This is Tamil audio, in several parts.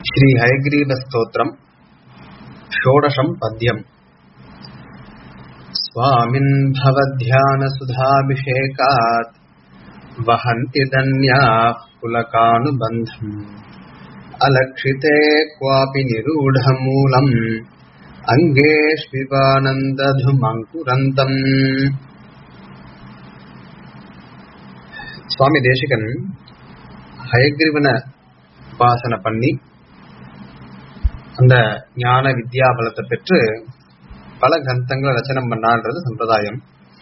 श्री हयग्रीवस्तोत्रम् षोडशम् पद्यम् स्वामिन् भवध्यानसुधाभिषेकात् वहन्ति धन्याः पुलकानुबन्धम् अलक्षिते क्वापि निरूढमूलम् अङ्गेष्विवानन्दधुमङ्कुरन्तम् சுவாமி தேசிகன் ஹயக்ரீவனை உபாசனை பண்ணி அந்த ஞான வித்யா பலத்தை பெற்று பல கிரந்தங்களை ரச்சனம் பண்ணான்றது சம்பிரதாயம்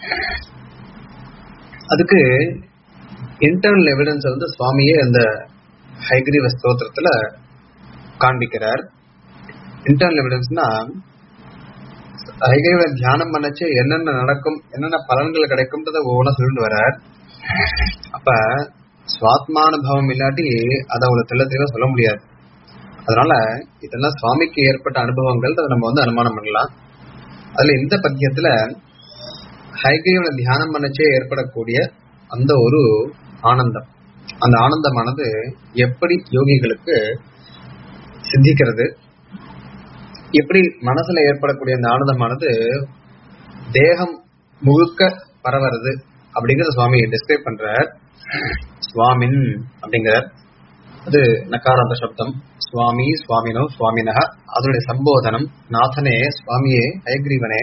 அதுக்கு இன்டர்னல் எவிடன்ஸ் வந்து சுவாமியே அந்த ஹைகிரீவ ஸ்தோத்திரத்துல காண்பிக்கிறார் இன்டர்னல் எவிடன்ஸ்னா ஹைகிரீவ தியானம் பண்ணச்சு என்னென்ன நடக்கும் என்னென்ன பலன்கள் கிடைக்கும்ன்றத ஒவ்வொன்றா சொல்லிட்டு வர்றார் அப்ப சுவாத்மானுபவம் இல்லாட்டி அதை அவ்வளவு தெள்ள தெளிவா சொல்ல முடியாது அதனால இதெல்லாம் சுவாமிக்கு ஏற்பட்ட அனுபவங்கள் அதை நம்ம வந்து அனுமானம் பண்ணலாம் அதுல இந்த பத்தியத்துல ஹைகிரீவனை தியானம் பண்ணச்சே ஏற்படக்கூடிய அந்த ஒரு ஆனந்தம் அந்த ஆனந்தமானது எப்படி யோகிகளுக்கு சித்திக்கிறது எப்படி மனசுல ஏற்படக்கூடிய அந்த ஆனந்தமானது தேகம் முழுக்க பரவறது அப்படிங்கறத சுவாமி டிஸ்கிரைப் பண்றார் சுவாமின் அப்படிங்கிறார் அது நக்காராந்த சப்தம் சுவாமி சுவாமினோ சுவாமினக அதனுடைய சம்போதனம் நாதனே சுவாமியே ஹயக்ரீவனே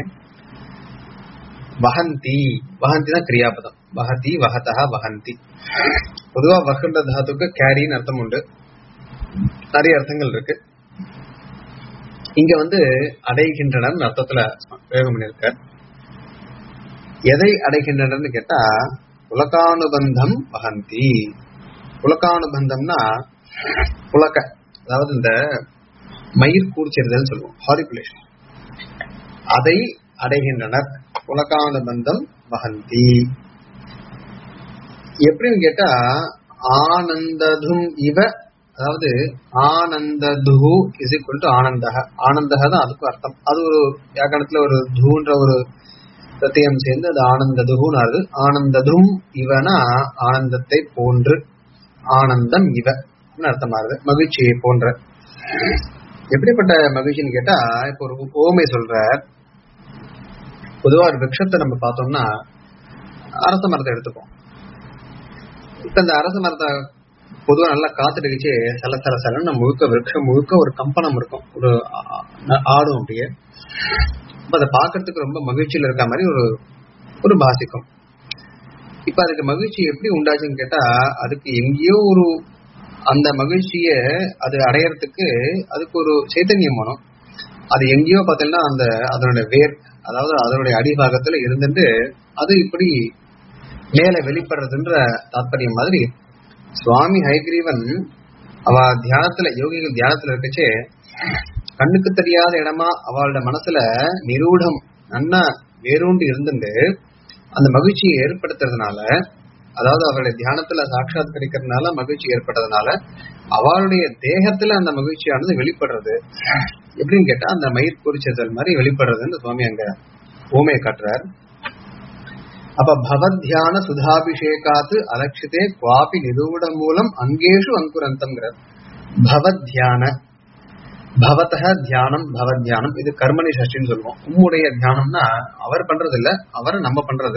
வஹந்தி வஹந்தி தான் கிரியாபதம் வஹதி வஹதா வஹந்தி பொதுவா வஹன்ற தாத்துக்கு கேரின்னு அர்த்தம் உண்டு நிறைய அர்த்தங்கள் இருக்கு இங்க வந்து அடைகின்றனர் அர்த்தத்துல பிரயோகம் பண்ணியிருக்கார் எதை அடைகின்றனர்னு கேட்டா புலகானுபந்தம் வகந்தி புலகானுபந்தம்னா புலக்க அதாவது இந்த மயிர் கூர்ச்சிருதல் சொல்லுவோம் ஹாரிகுலேஷன் அதை அடைகின்றனர் புலகானுபந்தம் வகந்தி எப்படின்னு கேட்டா ஆனந்ததும் இவ அதாவது ஆனந்தது இஸ் ஈக்குவல் டு ஆனந்தக ஆனந்தக தான் அதுக்கும் அர்த்தம் அது ஒரு வியாக்கணத்துல ஒரு தூன்ற ஒரு பிரத்தியம் சேர்ந்து அது ஆனந்ததுன்னு ஆகுது ஆனந்ததும் இவனா ஆனந்தத்தை போன்று ஆனந்தம் இவ அர்த்தமாகுது மகிழ்ச்சியை போன்ற எப்படிப்பட்ட மகிழ்ச்சின்னு கேட்டா இப்போ ஒரு ஓமை சொல்ற பொதுவா ஒரு விரக்ஷத்தை நம்ம பார்த்தோம்னா அரச மரத்தை எடுத்துப்போம் இப்ப இந்த அரச மரத்தை பொதுவா நல்லா காத்துடுச்சு சல சல சலன்னு முழுக்க விரக்ஷம் முழுக்க ஒரு கம்பனம் இருக்கும் ஒரு ஆடும் அப்படியே அப்ப அதை பாக்குறதுக்கு ரொம்ப மகிழ்ச்சியில இருக்க மாதிரி ஒரு ஒரு பாசிக்கும் இப்ப அதுக்கு மகிழ்ச்சி எப்படி உண்டாச்சுன்னு கேட்டா அதுக்கு எங்கேயோ ஒரு அந்த மகிழ்ச்சிய அது அடையறதுக்கு அதுக்கு ஒரு சைத்தன்யம் வேணும் அது எங்கேயோ பார்த்தீங்கன்னா அந்த அதனுடைய வேர் அதாவது அதனுடைய அடிபாகத்துல இருந்துட்டு அது இப்படி மேல வெளிப்படுறதுன்ற தாத்பரியம் மாதிரி சுவாமி ஹைகிரீவன் அவ தியானத்துல யோகிகள் தியானத்துல இருக்கச்சே கண்ணுக்கு தெரியாத இடமா அவளோட மனசுல நிரூடம் நன்னா வேரூண்டு இருந்துட்டு அந்த மகிழ்ச்சியை ஏற்படுத்துறதுனால அதாவது அவளுடைய தியானத்துல சாட்சாத் கிடைக்கிறதுனால மகிழ்ச்சி ஏற்பட்டதுனால அவளுடைய தேகத்துல அந்த மகிழ்ச்சியானது வெளிப்படுறது எப்படின்னு கேட்டா அந்த மயிர் குறிச்சதல் மாதிரி வெளிப்படுறதுன்னு சுவாமி அங்க ஓமையை காட்டுறார் அப்ப பவத்யான சுதாபிஷேகாத்து அலட்சித்தே குவாபி நிரூட மூலம் அங்கேஷு அங்குரந்தம்ங்கிறார் பவத்யான பவத்தக தியானம் பவத்யானம் இது கர்மணி சஷ்டின்னு சொல்லுவோம் உம்முடைய தியானம்னா அவர் பண்றது இல்ல அவரை நம்ம பண்றது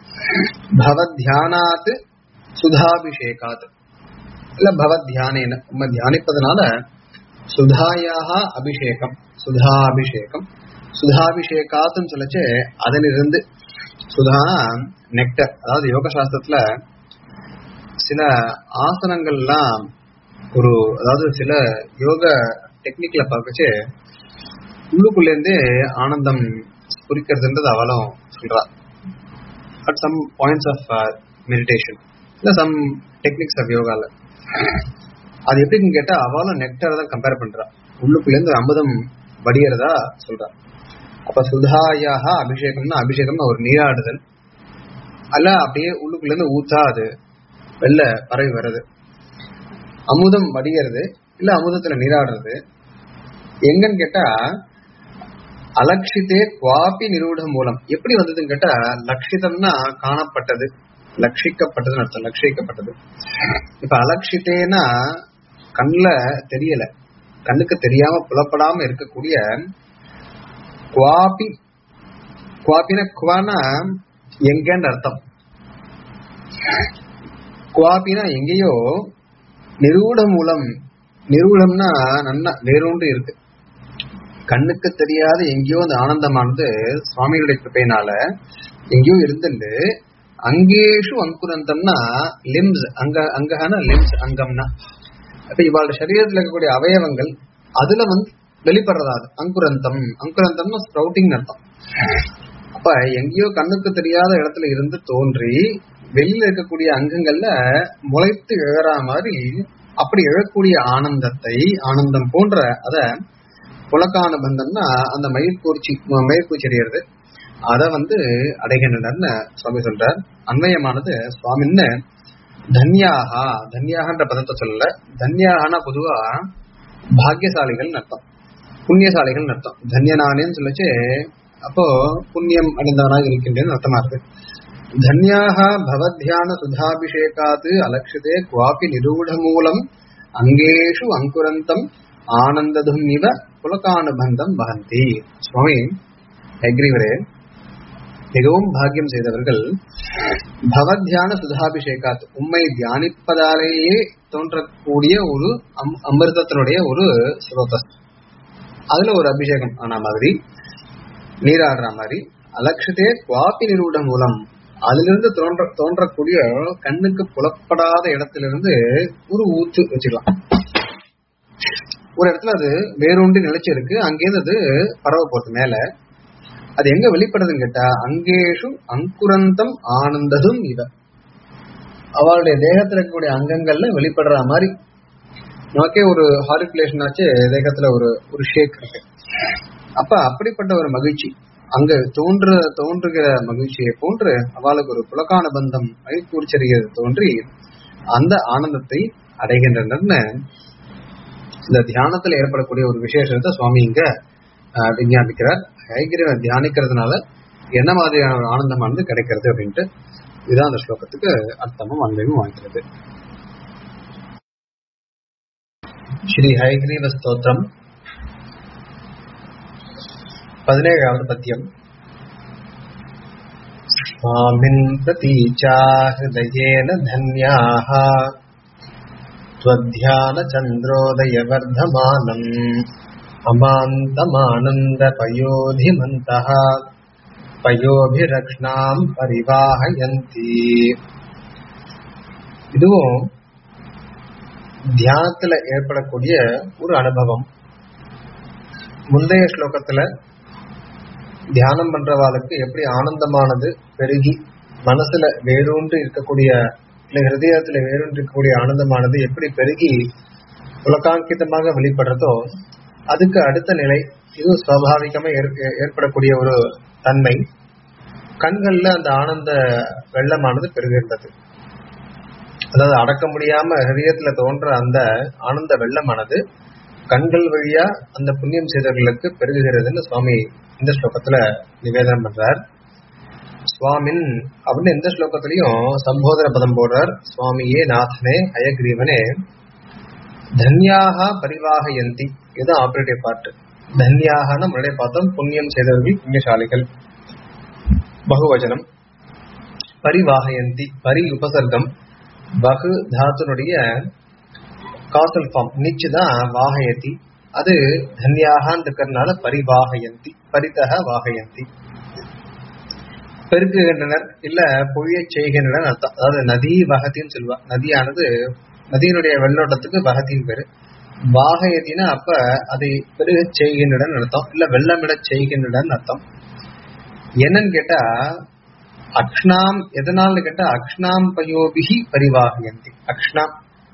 பவத்யானாத் சுதாபிஷேகாத் இல்ல பவத்யானேன உம்ம தியானிப்பதனால சுதாயாக அபிஷேகம் சுதாபிஷேகம் சுதாபிஷேகாத்துன்னு சொல்லச்சு அதனிருந்து சுதானா நெக்டர் அதாவது யோக சாஸ்திரத்துல சில ஆசனங்கள்லாம் ஒரு அதாவது சில யோக டெக்னிக்ல பார்க்கச்சு உள்ளுக்குள்ள இருந்து ஆனந்தம் குறிக்கிறதுன்றது அவளும் சொல்றா at some points of meditation இல்ல சம் டெக்னிக்ஸ் ஆஃப் யோகால அது எப்படின்னு கேட்டா அவளும் நெக்டரை தான் கம்பேர் பண்றா உள்ளுக்குள்ள இருந்து அமுதம் வடியறதா சொல்றா அப்ப சுதாயாக அபிஷேகம்னா அபிஷேகம்னா ஒரு நீராடுதல் அல்ல அப்படியே உள்ளுக்குள்ள இருந்து ஊத்தா அது வெளில பரவி வருது அமுதம் வடிகிறது இல்ல அமுதத்துல நீராடுறது எங்கன்னு கேட்டா அலட்சித்தே குவாபி நிரூட மூலம் எப்படி வந்ததுன்னு கேட்டா லட்சிதம்னா காணப்பட்டது லட்சிக்கப்பட்டதுன்னு அர்த்தம் லட்சிக்கப்பட்டது இப்ப அலட்சித்தேனா கண்ணுல தெரியல கண்ணுக்கு தெரியாம புலப்படாம இருக்கக்கூடிய குவாபி குவாபின குவானா எங்கன்னு அர்த்தம் குவாபினா எங்கேயோ நிரூட மூலம் நிரூடம்னா நன்னா வேரூண்டு இருக்கு கண்ணுக்கு தெரியாத எங்கேயோ அந்த ஆனந்தமானது சுவாமியுடைய கிருப்பையினால எங்கேயோ இருந்துட்டு அங்கேஷு அங்குரந்தம்னா லிம்ஸ் அங்க அங்கஹான லிம்ஸ் அங்கம்னா அப்ப இவாளோட சரீரத்துல இருக்கக்கூடிய அவயவங்கள் அதுல வந்து வெளிப்படுறதா அது அங்குரந்தம் அங்குரந்தம்னா ஸ்ப்ரவுட்டிங் அர்த்தம் அப்ப எங்கேயோ கண்ணுக்கு தெரியாத இடத்துல இருந்து தோன்றி வெளியில இருக்கக்கூடிய அங்கங்கள்ல முளைத்து எழற மாதிரி அப்படி எழக்கூடிய ஆனந்தத்தை ஆனந்தம் போன்ற அத புலக்கானுபந்தம்னா அந்த மயிர்கூர்ச்சி மயிர்கூச்சி அறியறது அத வந்து அடைகின்றனர்னு சுவாமி சொல்றார் அன்வயமானது சுவாமின்னு தன்யாகா தன்யாகன்ற பதத்தை சொல்லல தன்யாகனா பொதுவா பாக்கியசாலிகள் அர்த்தம் புண்ணியசாலிகள் அர்த்தம் தன்யனானேன்னு சொல்லிச்சு அப்போ புண்ணியம் அடைந்தவனாக இருக்கின்றேன்னு அர்த்தமா இருக்கு தன்யாக பவத்யான சுதாபிஷேகாத் அலட்சிதே குவாபி நிரூட மூலம் அங்கேஷு அங்குரந்தம் ஆனந்ததும் இவ புலகானுபந்தம் வகந்தி சுவாமி ஹெக்ரிவரே மிகவும் பாக்கியம் செய்தவர்கள் பவத்யான சுதாபிஷேகாத் உம்மை தியானிப்பதாலேயே தோன்றக்கூடிய ஒரு அம்- அமிர்தத்தினுடைய ஒரு ஸ்ரோதஸ் அதுல ஒரு அபிஷேகம் ஆன மாதிரி நீராடுற மாதிரி அலட்சத்தே குவாப்பி நிரூட மூலம் அதிலிருந்து தோன்ற தோன்றக்கூடிய கண்ணுக்கு புலப்படாத இடத்திலிருந்து ஒரு ஊற்று வச்சுக்கலாம் ஒரு இடத்துல அது வேரூண்டி நிலைச்சிருக்கு அங்கேருந்து அது பரவ போறது மேல அது எங்க வெளிப்படுதுன்னு கேட்டா அங்கேஷு அங்குரந்தம் ஆனந்ததும் இவ அவளுடைய தேகத்துல இருக்கக்கூடிய அங்கங்கள்ல வெளிப்படுற மாதிரி நமக்கே ஒரு ஹாரிகுலேஷன் ஆச்சு தேகத்துல ஒரு ஒரு ஷேக் இருக்கு அப்ப அப்படிப்பட்ட ஒரு மகிழ்ச்சி அங்க தோன்ற தோன்றுகிற மகிழ்ச்சியை போன்று அவளுக்கு ஒரு புலகான பந்தம் ஐக்கூர்ச்சரிகிறது தோன்றி அந்த ஆனந்தத்தை அடைகின்றனர்னு இந்த தியானத்துல ஏற்படக்கூடிய ஒரு விசேஷத்தை சுவாமி இங்க ஆஹ், விஞ்ஞாபிக்கிறார் ஹைகிரீவனை தியானிக்கிறதுனால என்ன மாதிரியான ஒரு ஆனந்தமானது கிடைக்கிறது அப்படின்ட்டு இதுதான் அந்த ஸ்லோகத்துக்கு அர்த்தமும் அன்பையும் வாங்கிறது ஸ்ரீ ஹைகிரீவ ஸ்தோத்திரம் பதினேழாவது பத்தியம் स्वामिन् प्रतीचा हृदयेन धन्याः त्वध्यानचन्द्रोदयवर्धमानम् अमान्तमानन्दपयोधिमन्तः பயோபிரக்ஷ்ணாம் பரிவாஹயந்தி இதுவும் தியானத்துல ஏற்படக்கூடிய ஒரு அனுபவம் முந்தைய ஸ்லோகத்துல தியானம் பண்றவாளுக்கு எப்படி ஆனந்தமானது பெருகி மனசுல வேரூன்றி இருக்கக்கூடிய இல்ல ஹிருதயத்துல வேரூன்றி இருக்கக்கூடிய ஆனந்தமானது எப்படி பெருகி புலகாங்கிதமாக வெளிப்படுறதோ அதுக்கு அடுத்த நிலை இது சுவாபாவிகமா ஏற்- ஏற்படக்கூடிய ஒரு தன்மை கண்கள்ல அந்த ஆனந்த வெள்ளமானது பெருகின்றது அதாவது அடக்க முடியாம ஹிருதயத்துல தோன்ற அந்த ஆனந்த வெள்ளமானது கண்கள் வழியா அந்த புண்ணியம் செய்தவர்களுக்கு பெருகுகிறதுன்னு சுவாமி இந்த ஸ்லோகத்துல நிவேதனம் பண்றார் சுவாமின் அப்படின்னு எந்த ஸ்லோகத்திலையும் சம்போதன பதம் போடுறார் சுவாமியே நாதனே அயக்ரீவனே தன்யாக பரிவாகயந்தி இதுதான் ஆபரேட்டிவ் பார்ட் தன்யாகனா முன்னாடியே பார்த்தோம் புண்ணியம் செய்தவர்கள் புண்ணியசாலிகள் பகுவச்சனம் பரிவாகயந்தி பரி உபசர்க்கம் பகு தாத்துனுடைய காசல் ஃபார்ம் நிச்சு தான் வாகயதி அது தன்யாகான் இருக்கிறதுனால பரிவாகயந்தி பரிதக வாகயந்தி பெருக்குகின்றனர் இல்ல பொழியச் செய்கின்றனர் அர்த்தம் அதாவது நதி வகத்தின்னு சொல்லுவா நதியானது நதியினுடைய வெள்ளோட்டத்துக்கு வகத்தின் பேரு வாகயத்தினா அப்ப அதை பெருகச் செய்கின்றனர் அர்த்தம் இல்ல வெள்ளமிடச் செய்கின்றனர் அர்த்தம் என்னன்னு கேட்டா அக்ஷ்ணாம் எதனால்னு கேட்டா அக்ஷ்ணாம் பயோபிகி பரிவாகயந்தி அக்ஷ்ணாம்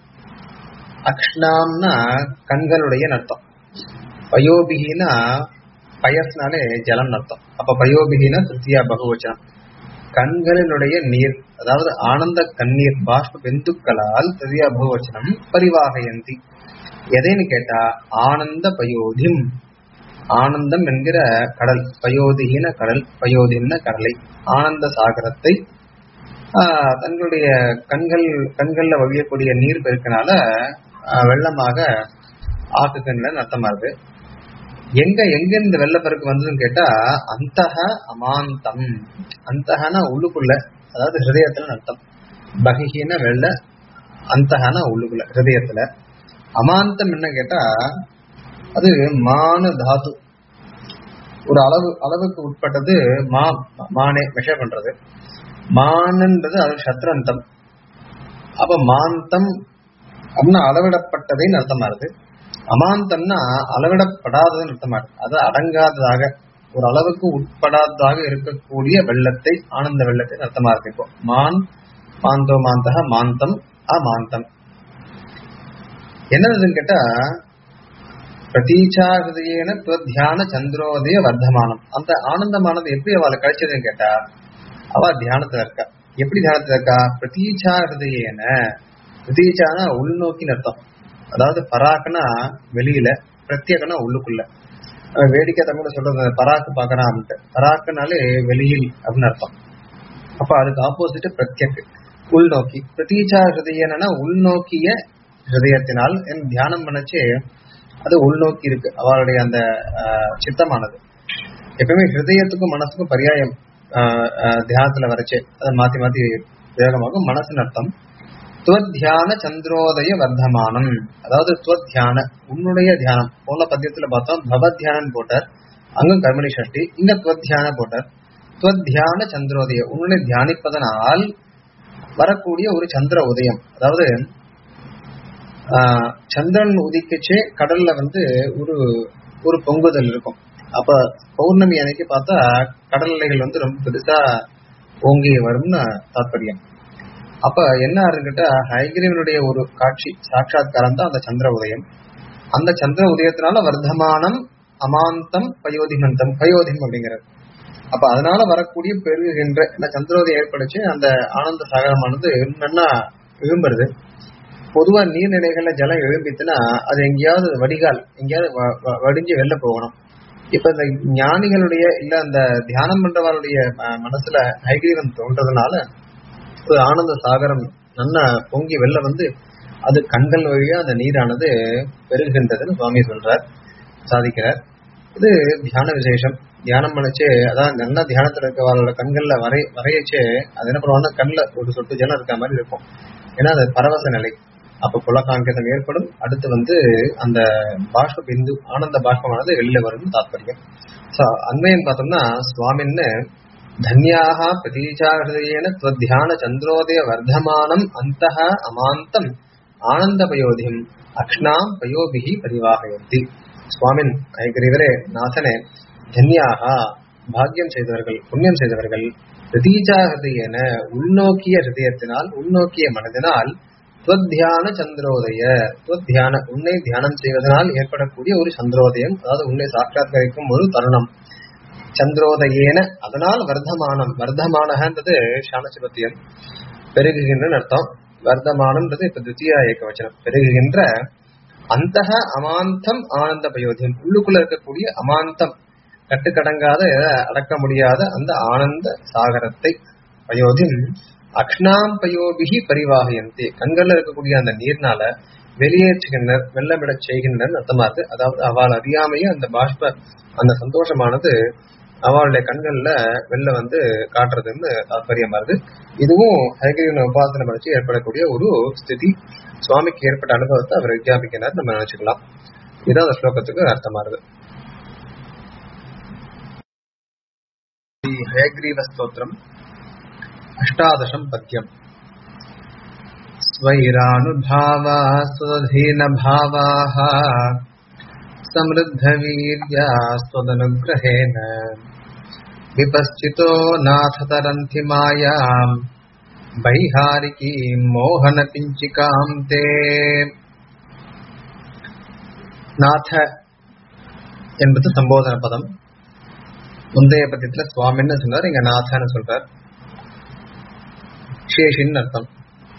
அக்ஷ்ணாம்னா கண்களுடைய அர்த்தம் பயோபிகினா பயஸ்னாலே ஜலம் அர்த்தம் அப்ப பயோபிகினா திருத்தியா பகுவச்சனம் கண்களினுடைய நீர் அதாவது ஆனந்த கண்ணீர் பாஷ்ப பிந்துக்களால் திருத்தியா பகுவச்சனம் பரிவாகயந்தி எதைன்னு கேட்டா ஆனந்த பயோதிம் ஆனந்தம் என்கிற கடல் பயோதிகின கடல் பயோதின கடலை ஆனந்த சாகரத்தை ஆஹ், தங்களுடைய கண்கள் கண்கள்ல வழியக்கூடிய நீர் பெருக்கினால ஆஹ், வெள்ளமாக ஆக்குகின்றன்னு அர்த்தமா இருக்கு எங்க எங்க இந்த வெள்ளப்பெருக்கு வந்ததுன்னு கேட்டா அந்தக அமாந்தம் அந்தகனா உள்ளுக்குள்ள அதாவது ஹிருதயத்துல அர்த்தம் பகிஹின வெள்ள அந்தகனா உள்ளுக்குள்ள ஹிருதயத்துல அமாந்தம் என்ன கேட்டா அது மான தாது ஒரு அளவு அளவுக்கு உட்பட்டது மா மானே மெஷர் பண்றது மானன்றது அது சத்ரந்தம் அப்ப மாந்தம் அப்படின்னா அளவிடப்பட்டதைன்னு அர்த்தமா இருக்கு அமாந்தம்னா அளவிடப்படாததுன்னு அர்த்தமா இருக்கு அது அடங்காததாக ஒரு அளவுக்கு உட்படாததாக இருக்கக்கூடிய வெள்ளத்தை ஆனந்த வெள்ளத்தை அர்த்தமா இருக்கு இப்போ மான் மாந்தோ மாந்தக மாந்தம் அமாந்தம் என்னதுன்னு கேட்டா பிரதீச்சா ஹிருதயேன தியான சந்திரோதய வர்த்தமானம் அந்த ஆனந்தமானது எப்படி அவளை கிடைச்சதுன்னு கேட்டா அவ தியானத்துல இருக்கா எப்படி தியானத்துல இருக்கா பிரதீச்சா ஹிருதயேன பிரதீச்சானா உள்நோக்கின்னு அர்த்தம் அதாவது பராக்குனா வெளியில பிரத்யேகனா உள்ளுக்குள்ள அவன் வேடிக்கை தமிழ்ல சொல்றது பராக்கு பாக்கறான் அப்படின்ட்டு பராக்குனாலே வெளியில் அப்படின்னு அர்த்தம் அப்ப அதுக்கு ஆப்போசிட் பிரத்யக் உள்நோக்கி பிரதீச்சா ஹிருதயனா உள்நோக்கிய ஹிருதயத்தினால் என் தியானம் பண்ணச்சே அது உள்நோக்கி இருக்கு அவளுடைய அந்த ஆஹ், சித்தமானது எப்பவுமே ஹிருதயத்துக்கும் மனசுக்கும் பரியாயம் ஆஹ், ஆஹ், தியானத்துல வரைச்சே அதை மாத்தி மாத்தி வேகமாகும் மனசுன்னு அர்த்தம் துவத்தியான சந்திரோதய வர்த்தமானம் அதாவது துவத்தியான உன்னுடைய தியானம் போன பத்தியத்துல பார்த்தோம் பவத்யானம் போட்டார் அங்கும் கர்மணி சஷ்டி இங்க துவத்தியான போட்டார் துவத்தியான சந்திரோதய உன்னுடைய தியானிப்பதனால் வரக்கூடிய ஒரு சந்திர உதயம் அதாவது ஆஹ், சந்திரன் உதிக்கச்சே கடல்ல வந்து ஒரு ஒரு பொங்குதல் இருக்கும் அப்ப பௌர்ணமி அன்னைக்கு பார்த்தா கடல் அலைகள் வந்து ரொம்ப பெருசா ஓங்கி வரும்னு தாற்பயம் அப்ப என்ன ஆறுகிட்ட ஹைகிரீவனுடைய ஒரு காட்சி சாட்சாத்காரம் தான் அந்த சந்திர உதயம் அந்த சந்திர உதயத்தினால வர்த்தமானம் அமாந்தம் பயோதிமந்தம் பயோதிம் அப்படிங்கிறது அப்ப அதனால வரக்கூடிய பெருகின்ற இந்த சந்திரோதயம் ஏற்படுச்சு அந்த ஆனந்த சாகரமானது நன்னா எழும்புறது பொதுவா நீர்நிலைகள்ல ஜலம் எழும்பிச்சுன்னா அது எங்கேயாவது வடிகால் எங்கேயாவது வ- வ- வடிஞ்சு வெளில போகணும் இப்ப இந்த ஞானிகளுடைய இல்ல அந்த தியானம் பண்றவருடைய ம- மனசுல ஹைகிரீவன் தோன்றதுனால ஒரு ஆனந்த சாகரம் நல்லா பொங்கி வெளில வந்து அது கண்கள் வழியா அந்த நீரானது பெருகின்றதுன்னு சுவாமி சொல்றார் சாதிக்கிறார் இது தியான விசேஷம் தியானம் பண்ணிச்சு அதான் நல்லா தியானத்துல இருக்கவங்களோட கண்கள்ல வரை வரையச்சே அது என்ன பண்ணுவாங்கன்னா கண்ணுல ஒரு சொட்டு ஜலம் இருக்க மாதிரி இருக்கும் ஏன்னா அது பரவச நிலை அப்ப புலகாங்கிதம் ஏற்படும் அடுத்து வந்து அந்த பாஷ்ப பிந்து ஆனந்த பாஷ்பமானது வெளியில வரும்னு தாத்பரியம் சோ அன்வயம் பார்த்தோம்னா சுவாமின்னு தன்யாக பிரதீச்சா ஹிருதயேன தியான சந்திரோதய வர்த்தமானம் அந்தः அமாந்தம் ஆனந்த பயோதிம் அக்ஷ்ணாம் பயோபிகி பரிவாகயந்தி சுவாமின் ஐகரிவரே நாசனே தன்யாக பாக்கியம் செய்தவர்கள் புண்ணியம் செய்தவர்கள் பிரதீச்சா ஹிருதயேன உள்நோக்கிய ஹிருதயத்தினால் உள்நோக்கிய மனதினால் துவத்தியான சந்திரோதய துவத்தியான உன்னை தியானம் செய்வதனால் ஏற்படக்கூடிய ஒரு சந்திரோதயம் அதாவது உன்னை சாட்சாத்கரிக்கும் ஒரு தருணம் சந்திரோதயேன அதனால் வர்த்தமானம் வர்த்தமானன்றது சாணசிபத்தியம் பெருகுகின்ற அர்த்தம் வர்த்தமானம்ன்றது இப்ப துத்தியா ஏக வச்சனம் பெருகுகின்ற அந்த அமாந்தம் ஆனந்த பயோதியம் உள்ளுக்குள்ள இருக்கக்கூடிய அமாந்தம் கட்டுக்கடங்காத அடக்க முடியாத அந்த ஆனந்த சாகரத்தை பயோதிம் அக்ஷ்ணாம் பயோபிகி பரிவாகயந்தி கண்கள்ல இருக்கக்கூடிய அந்த நீர்னால வெளியேற்றுகின்றனர் வெள்ளமிடச் செய்கின்றனர் அர்த்தமா இருக்கு அதாவது அவள் அறியாமையே அந்த பாஷ்ப அந்த சந்தோஷமானது அவளுடைய கண்கள்ல வெளில வந்து காட்டுறதுன்னு தாற்பயமா இருக்கு இதுவும் ஹைகிரீவனை உபாசனை படிச்சு ஏற்படக்கூடிய ஒரு ஸ்திதி சுவாமிக்கு ஏற்பட்ட அனுபவத்தை அவர் விஜயாபிக்கிறார் நம்ம நினைச்சுக்கலாம் இதுதான் அந்த ஸ்லோகத்துக்கு அர்த்தமா இருக்கு ஹயக்ரீவ ஸ்தோத்திரம் அஷ்டாதசம் பத்தியம் स्वैरानुभावा स्वधीनभावाः समृद्धवीर्या स्वदनुग्रहेण विपश्चितो नाथ तरन्ति मायाम् वैहारिकीम् मोहनपिञ्चिकाम् ते நாத என்பது சம்போதன பதம் முந்தைய பத்தியத்துல சுவாமின்னு சொன்னார் இங்க நாதன்னு சொல்றார் சேஷின்னு அர்த்தம்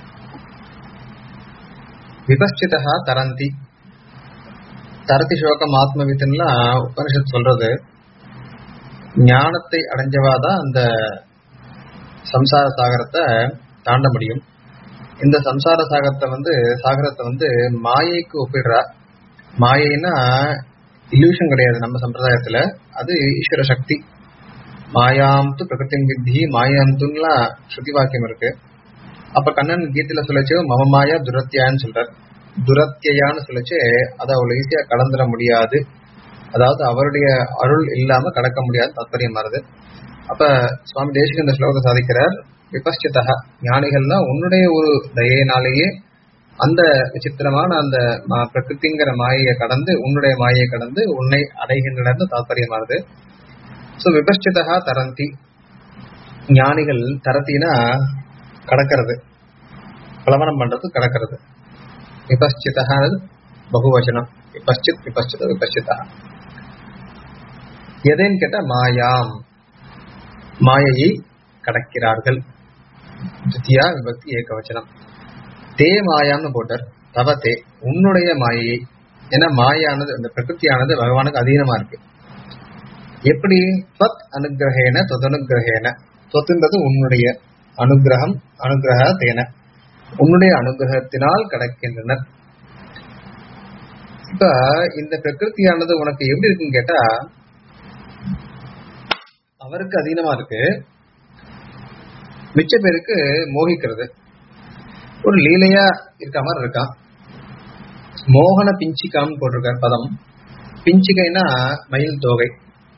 விபஸ்சிதா தரந்தி தரதி சோகம் ஆத்மவித்துலாம் உபனிஷத் சொல்றது ஞானத்தை அடைஞ்சவாதான் அந்த சம்சார சாகரத்தை தாண்ட முடியும் இந்த சம்சார சாகரத்தை வந்து சாகரத்தை வந்து மாயைக்கு ஒப்பிடுறா மாயைன்னா இல்யூஷன் கிடையாது நம்ம சம்பிரதாயத்துல அது ஈஸ்வர சக்தி மாயாம் து பிரகிருதி வித்தி மாயாம் துன்லாம் ஸ்ருதி வாக்கியம் இருக்கு அப்ப கண்ணன் கீதையில சொல்லச்சு மம மாயா துரத்தியான்னு சொல்றார் துரத்தியான்னு சொல்லச்சு அதை அவ்வளவு ஈஸியா கலந்துட முடியாது அதாவது அவருடைய அருள் இல்லாம கடக்க முடியாது தாத்பரியம் வருது அப்ப சுவாமி தேசிக இந்த ஸ்லோகத்தை சாதிக்கிறார் விபஸ்சிதா ஞானிகள்லாம் உன்னுடைய ஒரு தயையினாலேயே அந்த விசித்திரமான அந்த மா- பிரகிருதிங்கிற மாயையை கடந்து உன்னுடைய மாயையை கடந்து உன்னை அடைகின்றனர் தாத்பரியமானது சோ விபஸ்சிதா தரந்தி ஞானிகள் தரத்தினா கடக்கிறது கலவரம் பண்றது கடக்கிறது விபஸ்சிதா பகுவச்சனம் விபஸ்சித் விபஸ்சித விபஸ்சிதா எதைன்னு கேட்டா மாயாம் மாயையை கடக்கிறார்கள் தித்தியா விபக்தி ஏகவச்சனம் தே மாயான்னு போட்டார் தவ தே உன்னுடைய மாயையை ஏன்னா மாயானது அந்த பிரகிருதியானது பகவானுக்கு அதீனமா இருக்கு எப்படி ஸ்வத் அனுகிரகேன தொதனுகிரகேன சொத்துன்றது உன்னுடைய அனுகிரகம் அனுகிரக தேன உன்னுடைய அனுகிரகத்தினால் கடக்கின்றனர் இப்ப இந்த பிரகிருதியானது உனக்கு எப்படி இருக்குன்னு கேட்டா அவருக்கு அதீனமா இருக்கு மிச்ச பேருக்கு மோகிக்கிறது ஒரு லீலையா இருக்க மாதிரி இருக்கான் மோகன பிஞ்சிகான்னு போட்டிருக்கார் பதம் பிஞ்சிகைனா மயில் தோகை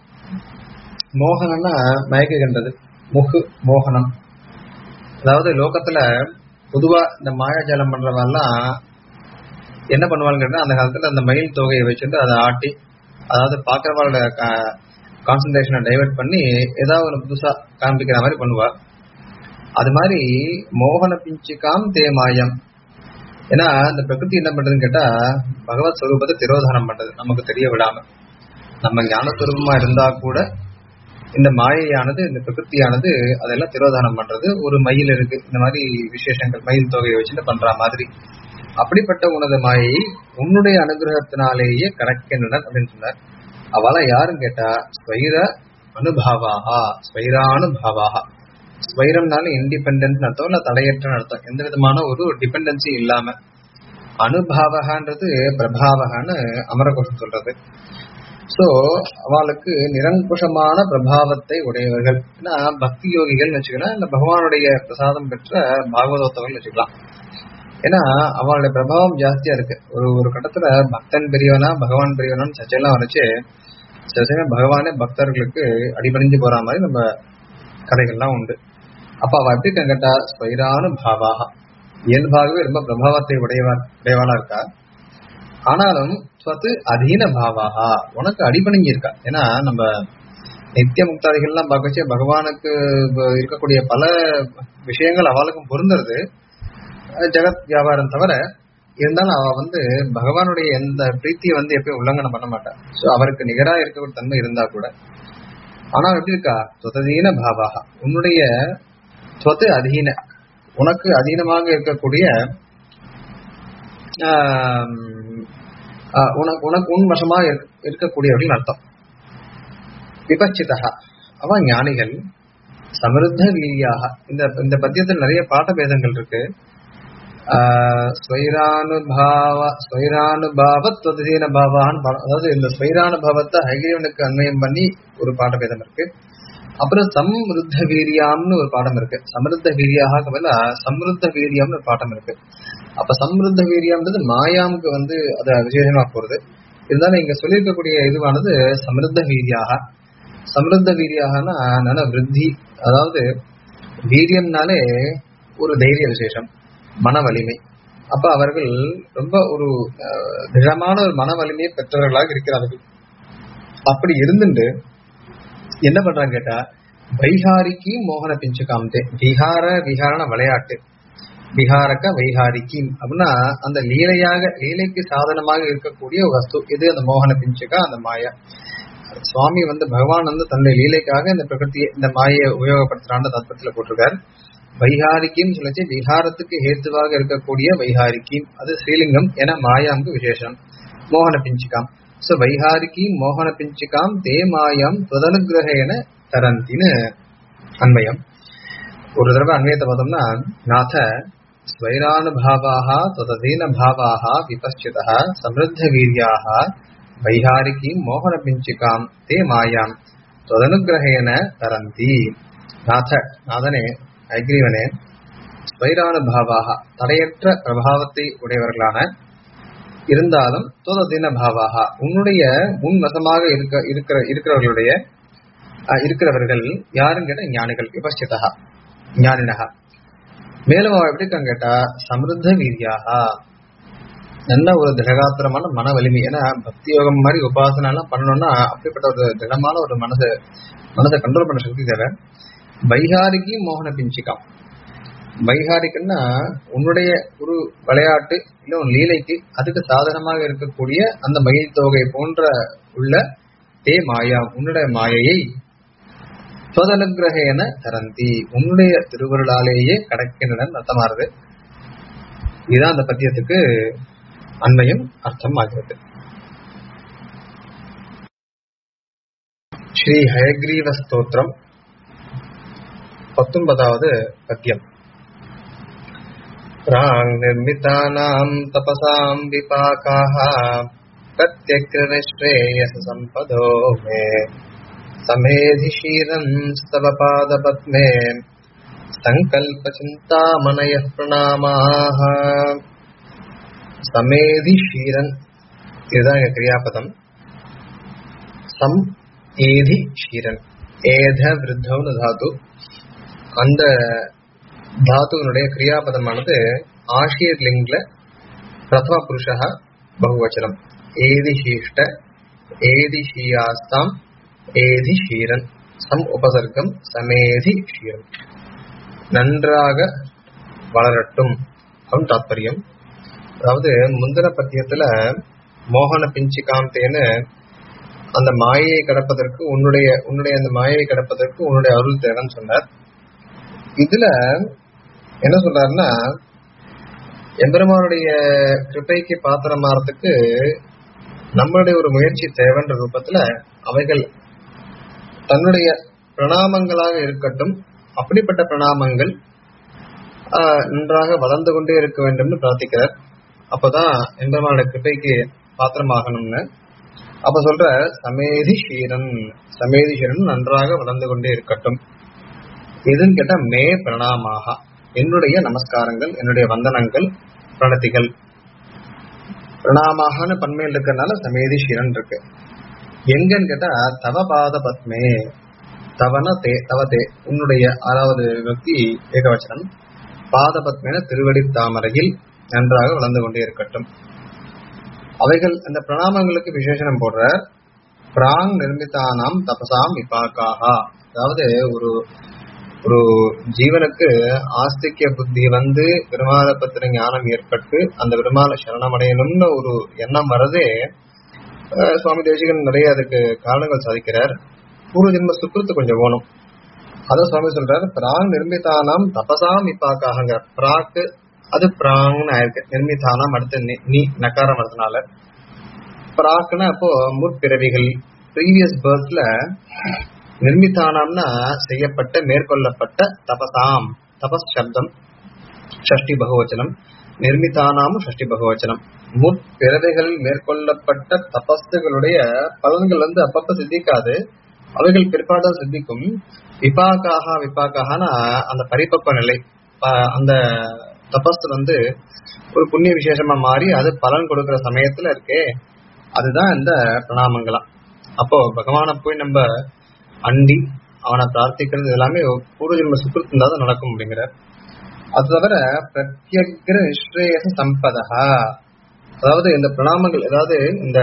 மோகனம்னா மயக்குகின்றது முகு மோகனம் அதாவது லோகத்துல பொதுவா இந்த மாயாஜாலம் பண்றவெல்லாம் என்ன பண்ணுவாங்கன்னா அந்த காலத்துல அந்த மயில் தொகையை வச்சுட்டு அதை ஆட்டி அதாவது பாக்குறவாளோட கான்சன்ட்ரேஷனை டைவர்ட் பண்ணி ஏதாவது ஒரு புதுசா காண்பிக்கிற மாதிரி பண்ணுவா அது மாதிரி மோகன பிஞ்சிகாம் தே மாயம் ஏன்னா இந்த பிரகிருதி என்ன பண்றதுன்னு கேட்டா பகவத் ஸ்வரூபத்தை திரோதானம் பண்றது நமக்கு தெரிய விடாம நம்ம ஞானஸ்வரூபமா இருந்தா கூட இந்த மாயையானது இந்த பிரகிருதியானது அதெல்லாம் திரோதானம் பண்றது ஒரு மயில் இருக்கு இந்த மாதிரி விசேஷங்கள் மயில் தொகையை வச்சுட்டு பண்ற மாதிரி அப்படிப்பட்ட உனது மாயை உன்னுடைய அனுகிரகத்தினாலேயே கடக்கின்றனர் அப்படின்னு சொன்னார் அவளை யாருன்னு கேட்டா ஸ்வைர அனுபாவாகா ஸ்வைரானுபாவாகா ஸ்வைரம்னால இண்டிபெண்டன்ட் அர்த்தம் இல்ல தடையற்ற அர்த்தம் எந்த விதமான ஒரு டிபெண்டன்சி இல்லாம அனுபாவகான்றது பிரபாவகான்னு அமரகோஷம் சொல்றது சோ அவளுக்கு நிரங்குஷமான பிரபாவத்தை உடையவர்கள் ஏன்னா பக்தி யோகிகள் வச்சுக்கலாம் இல்ல பகவானுடைய பிரசாதம் பெற்ற பாகவதோத்தவர்கள் வச்சுக்கலாம் ஏன்னா அவளுடைய பிரபாவம் ஜாஸ்தியா இருக்கு ஒரு ஒரு கட்டத்துல பக்தன் பெரியவனா பகவான் பெரியவனான்னு சர்ச்சையெல்லாம் வரைச்சு சில சமயம் பகவானே பக்தர்களுக்கு அடிபணிஞ்சு போற மாதிரி நம்ம கதைகள்லாம் உண்டு அப்ப அவ எப்படி இருக்கான்னு கேட்டா ஸ்வைரானு பாவாக இயல்பாகவே ரொம்ப பிரபாவத்தை உடையவா உடையவாளா இருக்கா ஆனாலும் ஸ்வத்து அதீன பாவாகா உனக்கு அடிபணிஞ்சு இருக்கா ஏன்னா நம்ம நித்திய முக்தாதிகள்லாம் பார்க்கச்சே பகவானுக்கு இருக்கக்கூடிய பல விஷயங்கள் அவளுக்கும் பொருந்துறது ஜெகத் வியாபாரம் தவிர இருந்தாலும் அவ வந்து பகவானுடைய எந்த பிரீத்தியை வந்து எப்பயும் உல்லங்கனம் பண்ண மாட்டா சோ அவருக்கு நிகரா இருக்கக்கூடிய தன்மை இருந்தா கூட ஆனா எப்படி இருக்கா சொத்ததீன பாவாக உன்னுடைய சொத்து அதீன உனக்கு அதீனமாக இருக்கக்கூடிய உனக்கு உனக்கு உன் வசமாக இருக்கக்கூடியவர்கள் அர்த்தம் விபச்சிதா அவன் ஞானிகள் சமிருத்த வீரியாக இந்த இந்த பத்தியத்தில் நிறைய பாட்ட பேதங்கள் இருக்கு ஸ்வைரானுபாவ ஸ்வைரானுபாவத்வதீன பாவான்னு அதாவது இந்த ஸ்வைரானுபாவத்தை ஹைகிரீவனுக்கு அன்வயம் பண்ணி ஒரு பாட்ட பேதம் இருக்கு அப்புறம் சம்ருத்த வீரியாம்னு ஒரு பாடம் இருக்கு சமிருத்த வீரியாக பதிலா சம்ருத்த வீரியம்னு ஒரு பாடம் இருக்கு அப்ப சம்ருத்த வீரியம்ன்றது மாயாமுக்கு வந்து அது விசேஷமா போறது இருந்தாலும் இங்க சொல்லியிருக்கக்கூடிய இதுவானது சமிருத்த வீரியாக சமிருத்த வீரியாகனா நல்ல விருத்தி அதாவது வீரியம்னாலே ஒரு தைரிய விசேஷம் மன வலிமை அப்ப அவர்கள் ரொம்ப ஒரு திடமான ஒரு மன வலிமையை பெற்றவர்களாக இருக்கிறார்கள் அப்படி இருந்துட்டு என்ன பண்றாங்க கேட்டா வைகாரிக்கு மோகன பிஞ்சு காமித்தே விஹார விஹாரண விளையாட்டு விஹாரக்க வைகாரிக்கி அப்படின்னா அந்த லீலையாக லீலைக்கு சாதனமாக இருக்கக்கூடிய ஒரு வஸ்து இது அந்த மோகன பிஞ்சுக்கா அந்த மாயா சுவாமி வந்து பகவான் வந்து தன்னுடைய லீலைக்காக இந்த பிரகிருத்தியை இந்த மாயை உபயோகப்படுத்துறான்னு தத்துவத்துல போட்டிருக்காரு வைகாரிக்கின்னு சொல்லிச்சு விஹாரத்துக்கு ஹேத்துவாக இருக்கக்கூடிய வைகாரிக்கி அது ஸ்ரீலிங்கம் என மாயாமுக்கு விசேஷம் மோகன பிஞ்சிகாம் சோ வைகாரிக்கி மோகன பிஞ்சிகாம் தே மாயம் துவதனுகிரகேன தரந்தின்னு அன்வயம் ஒரு தடவை அன்வயத்தை பார்த்தோம்னா நாத स्वैरानुभावाः तदधीनभावाः विपश्चितः समृद्धवीर्याः वैहारिकीं मोहनपिञ्चिकां ते मायां त्वदनुग्रहेण तरन्ति நாத நாதனே ஐக்ரீவனே ஸ்வைரானுபாவாக தடையற்ற பிரபாவத்தை உடையவர்களான இருந்தாலும் தோததீன பாவாக உன்னுடைய முன்வசமாக இருக்க இருக்கிற இருக்கிறவர்களுடைய அஹ், இருக்கிறவர்கள் யாருன்னு கேட்டா ஞானிகள் விபஸ்சிதா ஞானினகா மேலும் அவ எப்படி இருக்கான்னு கேட்டா சமிருத்த வீரியாக நல்ல ஒரு திடகாத்திரமான மன வலிமை ஏன்னா பக்தி யோகம் மாதிரி உபாசனை எல்லாம் பண்ணணும்னா அப்படிப்பட்ட ஒரு திடமான ஒரு மனசு மனசை கண்ட்ரோல் பண்ண சக்தி தேவை வைகாரிக்கு மோகன பிஞ்சிக்காம் வைகாரிக்குன்னா உன்னுடைய ஒரு விளையாட்டு இல்ல ஒரு லீலைக்கு அதுக்கு சாதகமாக இருக்கக்கூடிய அந்த மயில் தொகை போன்ற உள்ள தே மாயா உன்னுடைய மாயையை சொதனுகிரகேன தரந்தி உன்னுடைய திருவருளாலேயே கடக்கின்றன அர்த்தமாறுது இதுதான் அந்த பத்தியத்துக்கு அண்மையும் அர்த்தம் ஆகிறது ஸ்ரீ ஹயக்ரீவ ஸ்தோத்திரம் பத்தொன்பதாவது பத்தியம் प्राङ्निर्मितानाम् तपसाम् विपाकाः प्रत्यग्रनिःश्रेयस सम्पदो मे समेधिशीरन् स्तव पादपद्मे सङ्कल्पचिन्तामनयः प्रणामाः சமேதிஷீரன் இதுதான் எங்க கிரியாபதம் சம் ஏதி ஷீரன் ஏத விருத்தம்னு தாது அந்த தாத்துவனுடைய கிரியாபதமானது ஆஷியர் லிங்க்ல பிரதம புருஷா பகுவச்சனம் ஏதி சீஷ்ட ஏதி ஷீயாஸ்தாம் ஏதி ஷீரன் சம் உபசர்க்கம் சமேதி ஷீரன் நன்றாக வளரட்டும் அப்படின்னு தாத்பரியம் அதாவது முந்தின பத்தியத்துல மோகன பிஞ்சி காந்தேன்னு அந்த மாயையை கடப்பதற்கு உன்னுடைய உன்னுடைய அந்த மாயையை கடப்பதற்கு உன்னுடைய அருள் தேவைன்னு சொன்னார் இதுல என்ன சொல்றாருன்னா எம்பெருமானுடைய கிருப்பைக்கு பாத்திரமாறதுக்கு நம்மளுடைய ஒரு முயற்சி தேவைன்ற ரூபத்துல அவைகள் தன்னுடைய பிரணாமங்களாக இருக்கட்டும் அப்படிப்பட்ட பிரணாமங்கள் ஆஹ், நன்றாக வளர்ந்து கொண்டே இருக்க வேண்டும்னு பிரார்த்திக்கிறார் அப்பதான் எம்பெருமானுடைய கிருப்பைக்கு பாத்திரமாகணும்னு அப்ப சொல்ற சமேதி ஷீரன் சமேதி ஷீரன் நன்றாக வளர்ந்து கொண்டே இருக்கட்டும் எதுன்னு கேட்டா மே பிரணாமாக என்னுடைய நமஸ்காரங்கள் என்னுடைய வந்தனங்கள் பிரணத்திகள் பிரணாமாகனு பன்மையில் இருக்கிறதுனால சமேதி ஷிரன் இருக்கு எங்கன்னு கேட்டா தவ பாத பத்மே தவன தே தவ தே உன்னுடைய ஆறாவது விபக்தி ஏகவச்சனம் பாத பத்மேன திருவடி தாமரையில் நன்றாக வளர்ந்து கொண்டே இருக்கட்டும் அவைகள் அந்த பிரணாமங்களுக்கு விசேஷனம் போடுற பிராங் நிர்மிதானாம் தபசாம் விபாக்காக அதாவது ஒரு ஒரு ஜீவனுக்கு ஆஸ்திக்ய புத்தி வந்து பெருமாளை பத்திர ஞானம் ஏற்பட்டு அந்த பெருமாளை சரணமடையணும்னு ஒரு எண்ணம் வரதே அஹ், சுவாமி தேசிகன் நிறைய அதுக்கு காரணங்கள் சாதிக்கிறார் பூர்வ ஜென்ம சுக்கிரத்து கொஞ்சம் வேணும் அதான் சுவாமி சொல்றாரு பிராங் நிர்மிதானாம் தபசாம் விப்பாக்காக பிராக்கு அது பிராங்னு ஆயிருக்கு நிர்மிதானாம் அடுத்து நி- நீ நக்காரம் வரதுனால பிராக்னா அப்போ முற்பிறவிகள் ப்ரீவியஸ் பர்த்ல நிர்மிதானாம்னா செய்யப்பட்ட மேற்கொள்ளப்பட்ட தபசாம் தபஸ் சப்தம் ஷஷ்டி பகுவச்சனம் நிர்மிதானாம் ஷஷ்டி பகுவச்சனம் முற்பிறவைகளில் மேற்கொள்ளப்பட்ட தபஸ்துகளுடைய பலன்கள் வந்து அப்பப்ப சித்திக்காது அவைகள் பிற்பாடு சித்திக்கும் விபாக்காக விபாக்காகனா அந்த பரிபக்வ நிலை ப- அந்த தபஸ் வந்து ஒரு புண்ணிய விசேஷமா மாறி அது பலன் கொடுக்கிற சமயத்துல இருக்கே அதுதான் இந்த பிரணாமங்களாம் அப்போ பகவானை போய் நம்ம அண்டி அவனை பிரார்த்திக்கிறது எல்லாமே பூர்வ ஜென்ம சுக்கிருத்து இருந்தா தான் நடக்கும் அப்படிங்கிற அது தவிர பிரத்யக்ர நிஸ்ரேயச சம்பதா அதாவது இந்த பிரணாமங்கள் அதாவது இந்த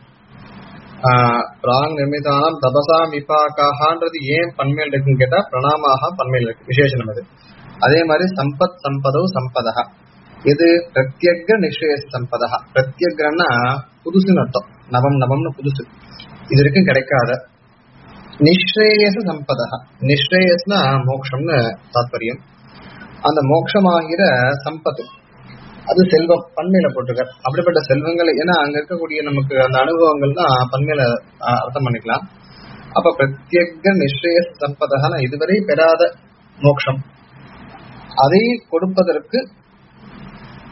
ஆஹ், பிராங் நிர்மிதானம் தபசா விபாகான்றது ஏன் பன்மையில் இருக்குன்னு கேட்டா பிரணாமாக பன்மையில் இருக்கு விசேஷனம் அது அதே மாதிரி சம்பத் சம்பதோ சம்பதா இது பிரத்யக்ர நிஸ்ரேய சம்பதா பிரத்யக்ரன்னா புதுசுன்னு அர்த்தம் நவம் நவம்னு புதுசு இது வரைக்கும் கிடைக்காத நிஸ்ரேயச சம்பதா நிஸ்ரேயஸ்னா மோக்ஷம்னு தாத்பரியம் அந்த மோட்சமாகிற சம்பத்து அது செல்வம் பன்மையில போட்டிருக்கார் அப்படிப்பட்ட செல்வங்கள் ஏன்னா அங்க இருக்கக்கூடிய நமக்கு அந்த அனுபவங்கள் தான் பன்மையில ஆஹ், அர்த்தம் பண்ணிக்கலாம் அப்ப பிரத்யேக நிஸ்ரேய சம்பதகன இதுவரை பெறாத மோட்சம் அதை கொடுப்பதற்கு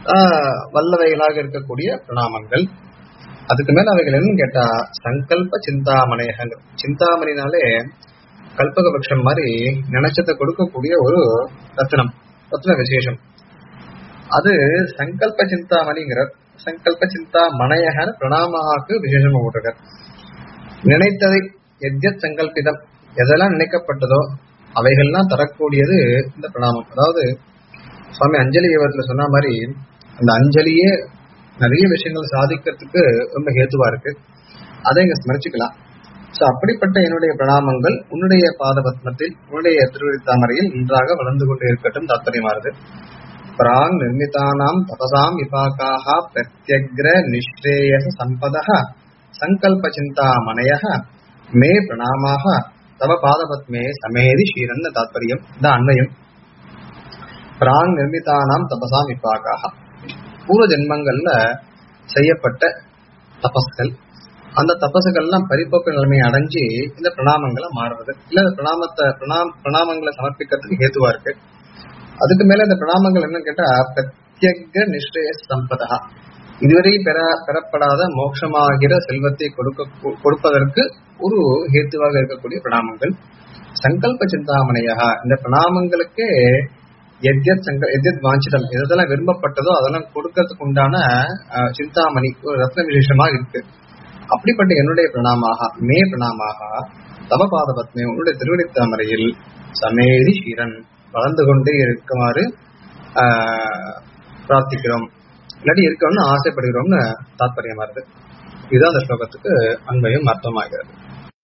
ஆஹ், வல்லவைகளாக இருக்கக்கூடிய பிரணாமங்கள் அதுக்கு மேல அவைகள் என்னன்னு கேட்டா சங்கல்ப சிந்தாமணியகங்கள் சிந்தாமணினாலே கல்பக பட்சம் மாதிரி நினைச்சதை கொடுக்கக்கூடிய ஒரு ரத்னம் ரத்ன விசேஷம் அது சங்கல்ப சிந்தாமணிங்கிற சங்கல்ப சிந்தா மனையகன பிரணாமாக்கு விசேஷம் போட்டிருக்கார் நினைத்ததை எத்யத் சங்கல்பிதம் எதெல்லாம் நினைக்கப்பட்டதோ அவைகள்லாம் தரக்கூடியது இந்த பிரணாமம் அதாவது சுவாமி அஞ்சலி யோகத்துல சொன்ன மாதிரி அந்த அஞ்சலியே நிறைய விஷயங்கள் சாதிக்கிறதுக்கு ரொம்ப ஹேத்துவா இருக்கு அதை இங்க ஸ்மரிச்சுக்கலாம் சோ அப்படிப்பட்ட என்னுடைய பிரணாமங்கள் உன்னுடைய பாதபத்மத்தில் உன்னுடைய திருவிழித்தாமரையில் நன்றாக வளர்ந்து கொண்டு இருக்கட்டும் தாத்பரியமானது பிராங் நிர்மிதானாம் தபசாம் விபாகாக பிரத்யக்ர நிஷ்ரேயச சம்பதः சங்கல்ப சிந்தாமணயः மே பிரணாமாக தவ பாதபத்மே சமேதி ஸ்ரீரன்ன தாத்பரியம் இந்த அன்வயம் பிராங் நிர்மிதானாம் தபசாம் விபாகாக பூர்வ ஜென்மங்கள்ல செய்யப்பட்ட தபஸ்கள் அந்த தபசுகள்லாம் பரிபோக்கு நிலைமையை அடைஞ்சு இந்த பிரணாமங்களை மாறுறது இல்ல இந்த பிரணாமத்தை பிரணாம் பிரணாமங்களை சமர்ப்பிக்கிறதுக்கு ஹேதுவா இருக்கு அதுக்கு மேல இந்த பிரணாமங்கள் என்னன்னு கேட்டா பிரத்யக நிஷ்டய சம்பதா இதுவரை பெற பெறப்படாத மோட்சமாகிற செல்வத்தை கொடுக்க கொடுப்பதற்கு ஒரு ஹேத்துவாக இருக்கக்கூடிய பிரணாமங்கள் சங்கல்ப சிந்தாமணியாக இந்த பிரணாமங்களுக்கே எத்யத் சங்க எத்யத் வாஞ்சிதம் எதெல்லாம் விரும்பப்பட்டதோ அதெல்லாம் கொடுக்கறதுக்கு உண்டான அஹ், சிந்தாமணி ஒரு ரத்ன விசேஷமா இருக்கு அப்படிப்பட்ட என்னுடைய பிரணாமாக மே பிரணாமாக தவ பாத பத்மே உன்னுடைய திருவடித்தாமரையில் சமேதி ஸ்ரீரன் வளர்ந்து கொண்டே இருக்குமாறு ஆஹ், பிரார்த்திக்கிறோம் இல்லாட்டி இருக்கணும்னு ஆசைப்படுகிறோம்னு தாத்பரியமா இருக்கு இதுதான் அந்த ஸ்லோகத்துக்கு அன்பையும் அர்த்தமாகிறது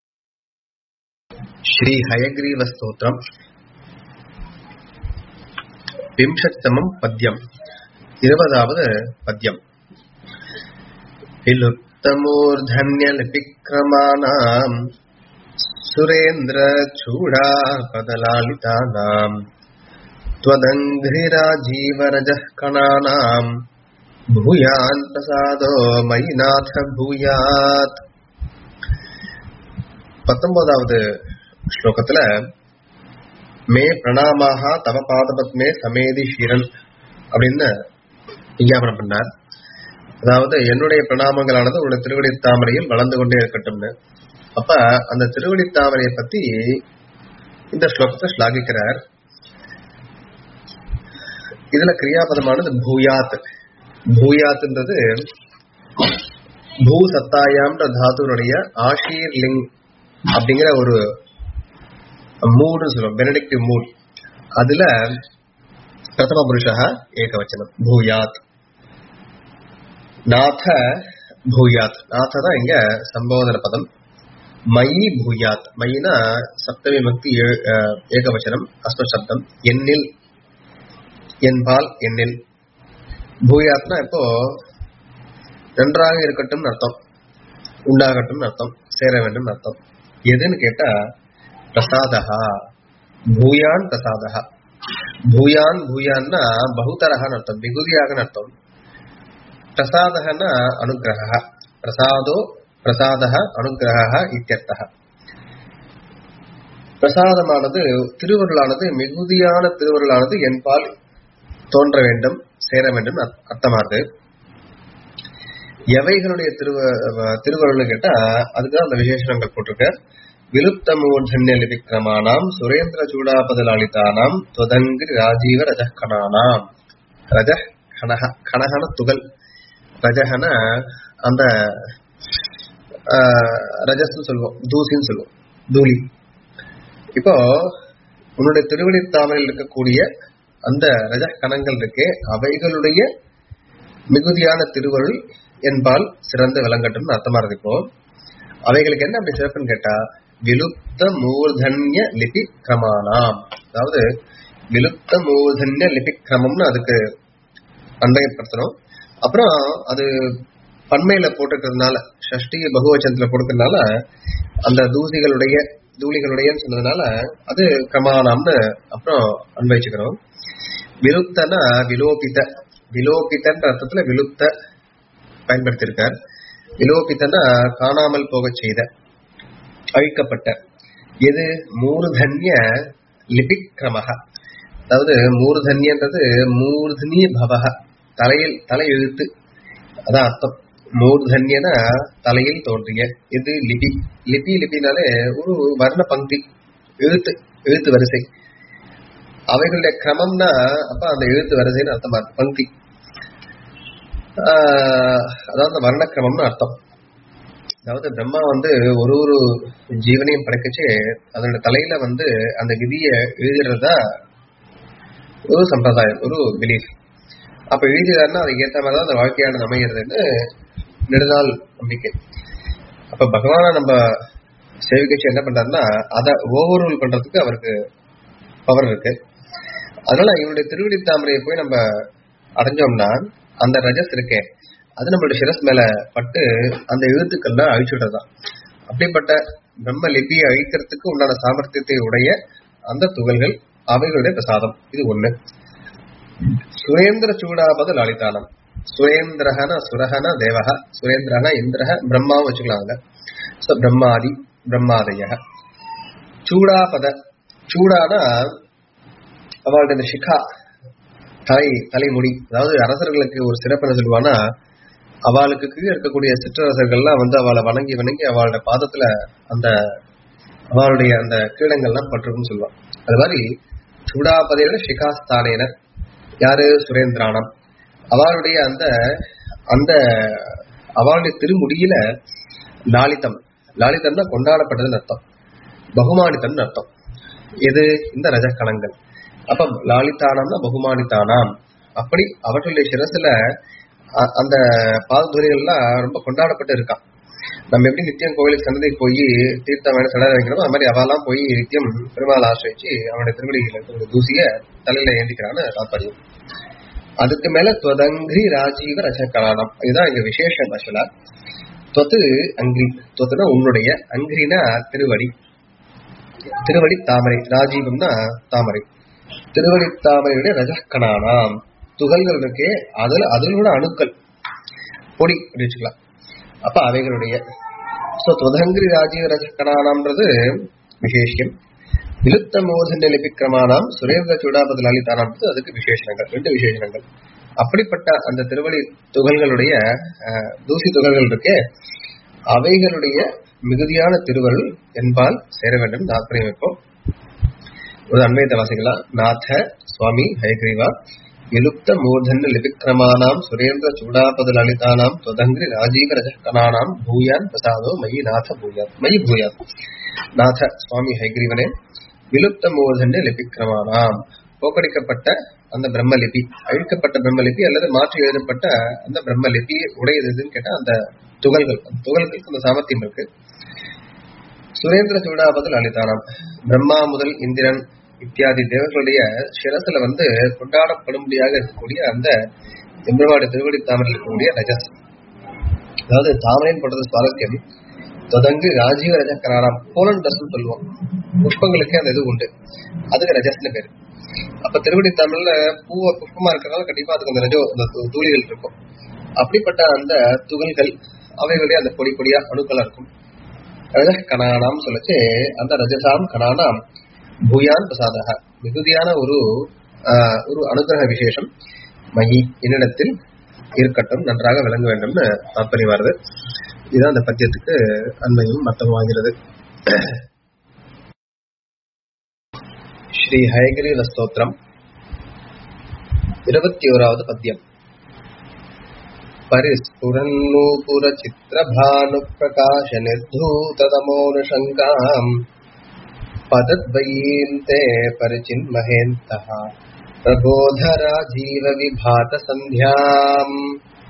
श्री हयग्रीव स्तोत्रम् विंशतितमम् पद्यम् இருபதாவது பத்யம் विलुप्तमूर्धन्यलिपिक्रमाणाम् सुरेन्द्रचूडापदलालितानाम् त्वदङ्घ्रिराजीवरजः कणानाम् भूयान् प्रसादो मयि नाथ भूयात् பத்தொன்பதாவது ஸ்லோகத்துல மே பிரணாமாக தவ பாதபத்மே சமேதி ஷீரன் அப்படின்னு விஞ்ஞாபனம் பண்ணார் அதாவது என்னுடைய பிரணாமங்களானது உன்னுடைய திருவடி தாமரையில் வளர்ந்து கொண்டே இருக்கட்டும்னு அப்ப அந்த திருவடி தாமரையை பத்தி இந்த ஸ்லோகத்தை ஸ்லாகிக்கிறார் இதுல கிரியாபதமானது பூயாத் பூயாத்ன்றது பூ சத்தாயாம்ன்ற தாத்துனுடைய ஆஷீர் லிங் அப்படிங்கிற ஒரு மூடுன்னு சொல்லுவோம் பெனடிக்டிவ் மூட் அதுல பிரதம புருஷா ஏகவச்சனம் பூயாத் நாத பூயாத் நாத தான் இங்க சம்போதன பதம் மயி பூயாத் மயினா சப்தமி பக்தி ஏ- அஹ், ஏகவச்சனம் அஸ்ம சப்தம் எண்ணில் என்பால் எண்ணில் பூயாத்னா இப்போ நன்றாக இருக்கட்டும்னு அர்த்தம் உண்டாகட்டும்னு அர்த்தம் சேர வேண்டும் அர்த்தம் எதுன்னு கேட்டா பிரசாதஹா பூயான் பிரசாதஹா பூயான் பூயான்னா பகுதரஹான்னு அர்த்தம் மிகுதியாக அர்த்தம் பிரசாதகனா அனுகிரக பிரசாதோ பிரசாதः அனுகிரக இத்தியர்த்தः பிரசாதமானது திருவருளானது மிகுதியான திருவருளானது என்பால் தோன்ற வேண்டும் சேர வேண்டும் அர்த்த- அர்த்தமாகுது எவைகளுடைய திருவ திருவருள்னு கேட்டா அதுக்கு அந்த விசேஷணங்கள் போட்டிருக்க விலுப்த மூர்தன்ய லிபிக்கிரமானாம் சுரேந்திர சூடாபதலாளிதானாம் துவதங்கிரி ராஜீவ ரஜகணானாம் ரஜ கணக கணகன துகள் ரஜகன அந்த ஆஹ், ரஜஸ்ன்னு சொல்லுவோம் தூசின்னு சொல்லுவோம் தூளி இப்போ உன்னுடைய திருவடி தாமரையில் இருக்கக்கூடிய அந்த ரஜ கணங்கள் இருக்கே அவைகளுடைய மிகுதியான திருவருள் என்பால் சிறந்து விளங்கட்டும்னு அர்த்தமா இருக்கு இப்போ அவைகளுக்கு என்ன அப்படி சிறப்புன்னு கேட்டா விலுப்த மூர்தன்ய லிபி கிரமானாம் அதாவது விலுப்த மூர்தன்ய லிபி கிரமம்னு அதுக்கு அன்வயப்படுத்தணும் அப்புறம் அது பன்மையில போட்டுக்கிறதுனால ஷஷ்டி பகுவச்சனத்துல போட்டுக்கிறதுனால அந்த தூசிகளுடைய தூளிகளுடையன்னு சொன்னதுனால அது கிரமானாம்னு அப்புறம் அன்வயிச்சுக்கிறோம் விலுப்தனா விலோபித விலோபிதன்ற அர்த்தத்துல விலுப்த பயன்படுத்தியிருக்கார் விலோபித்தனா காணாமல் போகச் செய்த அழிக்கப்பட்ட எது மூர்தன்ய லிபிக் கிரமக அதாவது மூர்தன்யன்றது மூர்தனி பவக தலையில் தலை எழுத்து அதான் அர்த்தம் மூர்தன்யன தலையில் தோன்றிய இது லிபி லிபி லிபினாலே ஒரு வர்ண பங்கி எழுத்து எழுத்து வரிசை அவைகளுடைய கிரமம்னா அப்ப அந்த எழுத்து வரிசைன்னு அர்த்தமா இருக்கு பங்கி ஆஹ் அதாவது அந்த வர்ணக்கிரமம்னு அர்த்தம் அதாவது பிரம்மா வந்து ஒரு ஒரு ஜீவனையும் படைக்கச்சு அதோட தலையில வந்து அந்த விதியை எழுதுறதா ஒரு சம்பிரதாயம் ஒரு பிலீஃப் அப்ப எழுதினாருன்னா அதுக்கு ஏற்ற மாதிரி தான் அந்த வாழ்க்கையானது அமைகிறதுன்னு நெடுநாள் நம்பிக்கை அப்ப பகவானை நம்ம சேவிக்கச்சு என்ன பண்றாருன்னா அதை ஓவர் ரூல் பண்றதுக்கு அவருக்கு பவர் இருக்கு அதனால இவனுடைய திருவடி தாமரையை போய் நம்ம அடைஞ்சோம்னா அந்த ரஜஸ் இருக்கே அது நம்மளோட சிரஸ் மேல பட்டு அந்த எழுத்துக்கள்லாம் அழிச்சுடுறதுதான் அப்படிப்பட்ட பிரம்ம லிபியை அழிக்கிறதுக்கு உண்டான சாமர்த்தியத்தை உடைய அந்த துகள்கள் அவைகளுடைய பிரசாதம் இது ஒண்ணு சுரேந்திர சூடாபத லாலிதானம் சுரேந்திரஹன சுரஹன தேவக சுரேந்திரஹன இந்திரஹ பிரம்மாவும் வச்சுக்கலாங்க ஸோ பிரம்மாதி பிரம்மாதய சூடாபத சூடானா அவளுடைய இந்த சிகா தலை தலைமுடி அதாவது அரசர்களுக்கு ஒரு சிறப்பு என்ன சொல்லுவானா அவளுக்கு கீழே இருக்கக்கூடிய சிற்றரசர்கள்லாம் வந்து அவளை வணங்கி வணங்கி அவளோட பாதத்துல அந்த அவளுடைய அந்த கீழங்கள்லாம் பட்டிருக்குன்னு சொல்லுவான் அது மாதிரி சூடாபதையோட சிகாஸ்தானேன யாரு சுரேந்திரானம் அவளுடைய அந்த அந்த அவளுடைய திருமுடியில லாலிதம் லாலிதம்னா கொண்டாடப்பட்டதுன்னு அர்த்தம் பகுமானித்தம்னு அர்த்தம் எது இந்த ரஜக்கணங்கள் அப்ப லாலிதானம்னா பகுமானித்தானாம் அப்படி அவர்களுடைய சிரசுல அ- அந்த பாததுரைகள்லாம் ரொம்ப கொண்டாடப்பட்டு இருக்கான் நம்ம எப்படி நித்தியம் கோவிலுக்கு சன்னதிக்கு போய் தீர்த்தம் வேணும் சடை வைக்கணுமோ அது மாதிரி அவெல்லாம் போய் நித்தியம் பெருமாள் ஆசிரிச்சு அவனுடைய திருவடியில் இருக்கக்கூடிய தூசிய தலையில ஏந்திக்கிறான்னு தாற்பயம் அதுக்கு மேல துவதங்கிரி ராஜீவ ரசகலானம் இதுதான் இங்க விசேஷம் ஆக்சுவலா தொத்து அங்கிரி தொத்துனா உன்னுடைய அங்கிரினா திருவடி திருவடி தாமரை ராஜீவம்னா தாமரை திருவடி தாமரையுடைய ரஜக்கணானாம் துகள்கள் இருக்கே அதுல அதிலோட அணுக்கள் பொடி அப்படி வச்சுக்கலாம் அப்ப அவைகளுடைய சோ துவதங்கிரி ராஜீவ ரஜக்கணானாம்ன்றது விசேஷம் விலுத்த மோதன லிபிக்கிரமானாம் சுரேந்திர சூடாபதி லலிதானாம்ன்றது அதுக்கு விசேஷணங்கள் ரெண்டு விசேஷணங்கள் அப்படிப்பட்ட அந்த திருவடி துகள்களுடைய அஹ், தூசி துகள்கள் இருக்கே அவைகளுடைய மிகுதியான திருவருள் என்பால் சேர வேண்டும் தாத்பரியம் இப்போ ஒரு அன்வயத்தை வாசிக்கலாம் நாத சுவாமி ஹயக்ரீவா விலுப்த மூர்தன்ய லிபிக்ரமானாம் சுரேந்திர சூடாபத லலிதானாம் துவதங்கிரி ராஜீவ ரஜகணானாம் பூயான் பிரசாதோ மயி நாத பூயாத் மயி பூயாத் நாத சுவாமி ஹைகிரீவனே விலுப்த மூர்தன்ய லிபிக்ரமானாம் போக்கடிக்கப்பட்ட அந்த பிரம்மலிபி அழிக்கப்பட்ட பிரம்மலிபி அல்லது மாற்றி எழுதப்பட்ட அந்த பிரம்மலிபி உடையது எதுன்னு கேட்டா அந்த துகள்கள் அந்த துகள்களுக்கு அந்த சாமர்த்தியம் இருக்கு சுரேந்திர சூடாபதல் அளித்தானாம் பிரம்மா முதல் இந்திரன் இத்தியாதி தேவர்களுடைய சிரசுல வந்து கொண்டாடப்படும்படியாக இருக்கக்கூடிய அந்த எம்பெருமாடு திருவடி தாமரையில் இருக்கக்கூடிய ரஜஸ் அதாவது தாமரைன்னு போடுறது சுவாரஸ்யம் தொடங்கு ராஜீவ ரஜக்கராராம் போலன் ரசம் சொல்லுவோம் புஷ்பங்களுக்கே அந்த இது உண்டு அதுக்கு ரஜஸ்னு பேரு அப்ப திருவடி தமிழ்ல பூ புஷ்பமா இருக்கிறதால கண்டிப்பா அதுக்கு அந்த ரஜோ அந்த து- தூளிகள் இருக்கும் அப்படிப்பட்ட அந்த துகள்கள் அவைகளுடைய அந்த பொடி பொடியா அணுக்களா இருக்கும் ரஜ கணானாம் சொல்லச்சு அந்த ரஜசாம் கணானாம் பூயான் பிரசாதக மிகுதியான ஒரு ஆஹ், ஒரு அனுகிரக விசேஷம் மயி என்னிடத்தில் இருக்கட்டும் நன்றாக விளங்க வேண்டும்னு தாற்பயம் வருது இதுதான் அந்த பத்தியத்துக்கு அன்மையும் அர்த்தமாகிறது ஸ்ரீ ஹயகிரீவ ஸ்தோத்திரம் இருபத்தி ஓராவது பத்தியம் परिस्फुरन्नूपुर चित्रभानुप्रकाश निर्धूततमोनुशङ्काम् पदद्वयीन्ते परिचिन्महेन्तः प्रबोधराजीवविभातसन्ध्याम्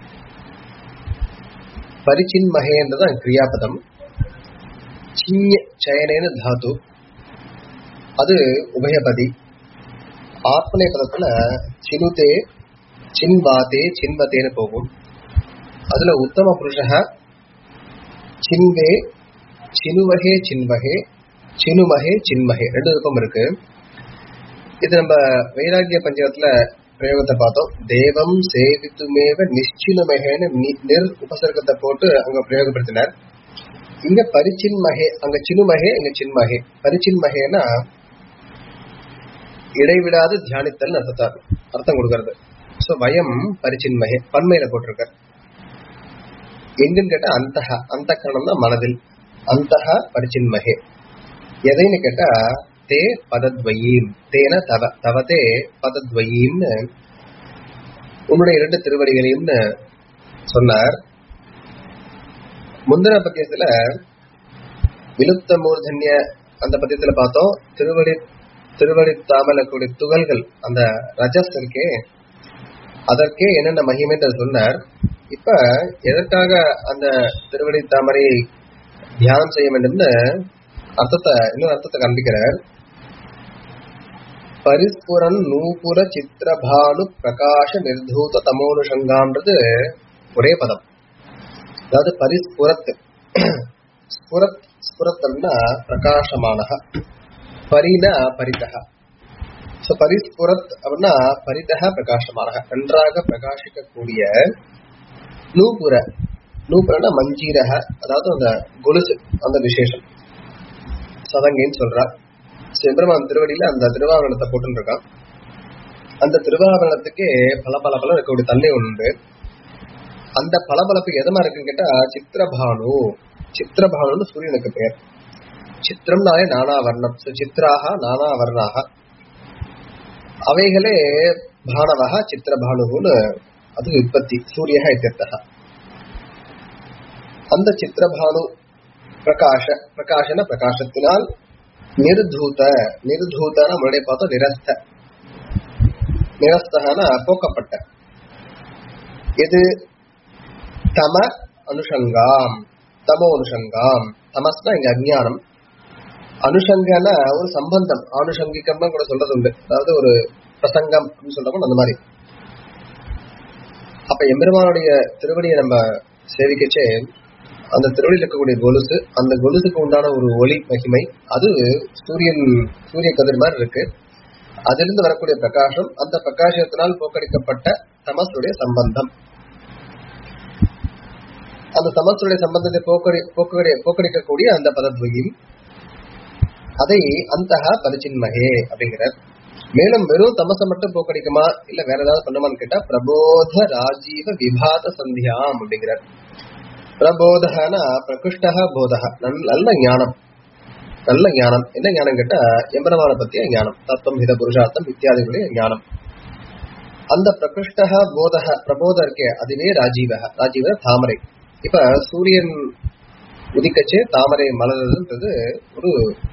परिचिन्महेன்றதான் கிரியாபதம் சின்ய சயனேன தாது அது உபயபதி ஆத்மனை பதத்துல சினுதே சின்வாதே சின்வதேன்னு போகும் அதுல உத்தம புருஷக சின்வே சினுவகே சின்வகே சினுமகே சின்மகே ரெண்டு விருப்பம் இருக்கு இது நம்ம வைராகிய பஞ்சகத்துல பிரயோகத்தை பார்த்தோம் தேவம் சேவித்துமேவ நிச்சினுமகேன்னு நி- நிர் உபசர்க்கத்தை போட்டு அங்க பிரயோகப்படுத்தினார் இங்க பரிச்சின்மகே அங்க சினுமகே இங்க சின்மகே பரிச்சின்மகேனா இடைவிடாது தியானித்தல் அர்த்தத்தார் அர்த்தம் கொடுக்கறது சோ வயம் பரிச்சின்மகே பன்மையில போட்டிருக்கார் எங்குன்னு கேட்டா அந்தஹ அந்த கரணம்னா மனதில் அந்தஹ பரிச்சின்மகே எதைன்னு கேட்டா தே பதத்வயீம் தேன தவ தவதே பதத்வயீம்னு உன்னுடைய இரண்டு திருவடிகளையும்னு சொன்னார் முந்தின பத்தியத்துல விலுப்த மூர்தன்ய அந்த பத்தியத்துல பார்த்தோம் திருவடி திருவடி தாமலக்கூடிய துகள்கள் அந்த ரஜஸ் இருக்கே அதற்கே என்னென்ன மகிமைன்னு சொன்னார் இப்ப எதற்காக அந்த திருவடி தாமரையை தியானம் செய்ய வேண்டும்னு அர்த்தத்தை இன்னொரு அர்த்தத்தை காண்பிக்கிறார் பரிஸ்புரன் நூபுர சித்திரபானு பிரகாஷ நிர்தூத தமோனுஷங்கான்றது ஒரே பதம் அதாவது பரிஸ்புரத் ஸ்புரத் ஸ்புரத்தம்னா பிரகாசமானக பரினா பரிதக ஸோ பரிஸ்புரத் அப்படின்னா பரிதக பிரகாசமானக நன்றாக பிரகாசிக்கக்கூடிய நூபுர நூபுரனா மஞ்சீரக அதாவது அந்த கொலுசு அந்த விசேஷம் சதங்கைன்னு சொல்றா செம்பெருமான் திருவடியில அந்த திருவாபரணத்தை போட்டுன்னு இருக்கான் அந்த திருவாபரணத்துக்கே பல பல பல இருக்கக்கூடிய தன்மை உண்டு அந்த பளபளப்பு எதமா இருக்குன்னு கேட்டா சித்திரபானு சித்திரபானுன்னு சூரியனுக்கு பெயர் சித்திரம்னாலே நானா வர்ணம் So, சித்ராக நானா வர்ணாக அவைகளே பானவக சித்திரபானுன்னு அது உற்பத்தி சூரிய இத்தியர்த்தக அந்த சித்திரபானு பிரகாஷ பிரகாஷன பிரகாசத்தினால் நிர்தூத நிர்தூதன முன்னாடியே பார்த்தோம் நிரஸ்த நிரஸ்தகன போக்கப்பட்ட இது தம அனுஷங்காம் தமோ அனுஷங்காம் தமஸ்னா இங்க அஜ்ஞானம் அனுஷங்கன ஒரு சம்பந்தம் ஆனுஷங்கிகம் கூட சொல்றது உண்டு அதாவது ஒரு பிரசங்கம் அப்படின்னு சொல்றோம் அந்த மாதிரி அப்ப எம்பெருமானுடைய திருவடியை நம்ம சேவிக்கச்சே அந்த திருவடியில் இருக்கக்கூடிய கொலுசு அந்த கொலுசுக்கு உண்டான ஒரு ஒளி மகிமை அது சூரியன் சூரிய கதிர் மாதிரி இருக்கு அதிலிருந்து வரக்கூடிய பிரகாசம் அந்த பிரகாசத்தினால் போக்கடிக்கப்பட்ட தமசுடைய சம்பந்தம் அந்த தமசுடைய சம்பந்தத்தை போக்கடி போக்கடி போக்கடிக்கக்கூடிய அந்த பதத்வகில் அதை அந்த பரிச்சின்மகே அப்படிங்கிறார் மேலும் வெறும் தமசை மட்டும் போக்கடிக்குமா இல்ல வேற ஏதாவது பண்ணுமான்னு கேட்டா பிரபோத ராஜீவ விபாத சந்தியாம் அப்படிங்கிறார் பிரபோதகனா பிரகிருஷ்டக போதக நல்ல ஞானம் நல்ல ஞானம் என்ன ஞானம் கேட்டா எம்பரமான பத்திய ஞானம் தத்துவம் ஹித புருஷார்த்தம் இத்தியாதிகளுடைய ஞானம் அந்த பிரகிருஷ்டக போதக பிரபோத இருக்கே அதுவே ராஜீவக ராஜீவ தாமரை இப்ப சூரியன் உதிக்கச்சே தாமரை மலர்றதுன்றது ஒரு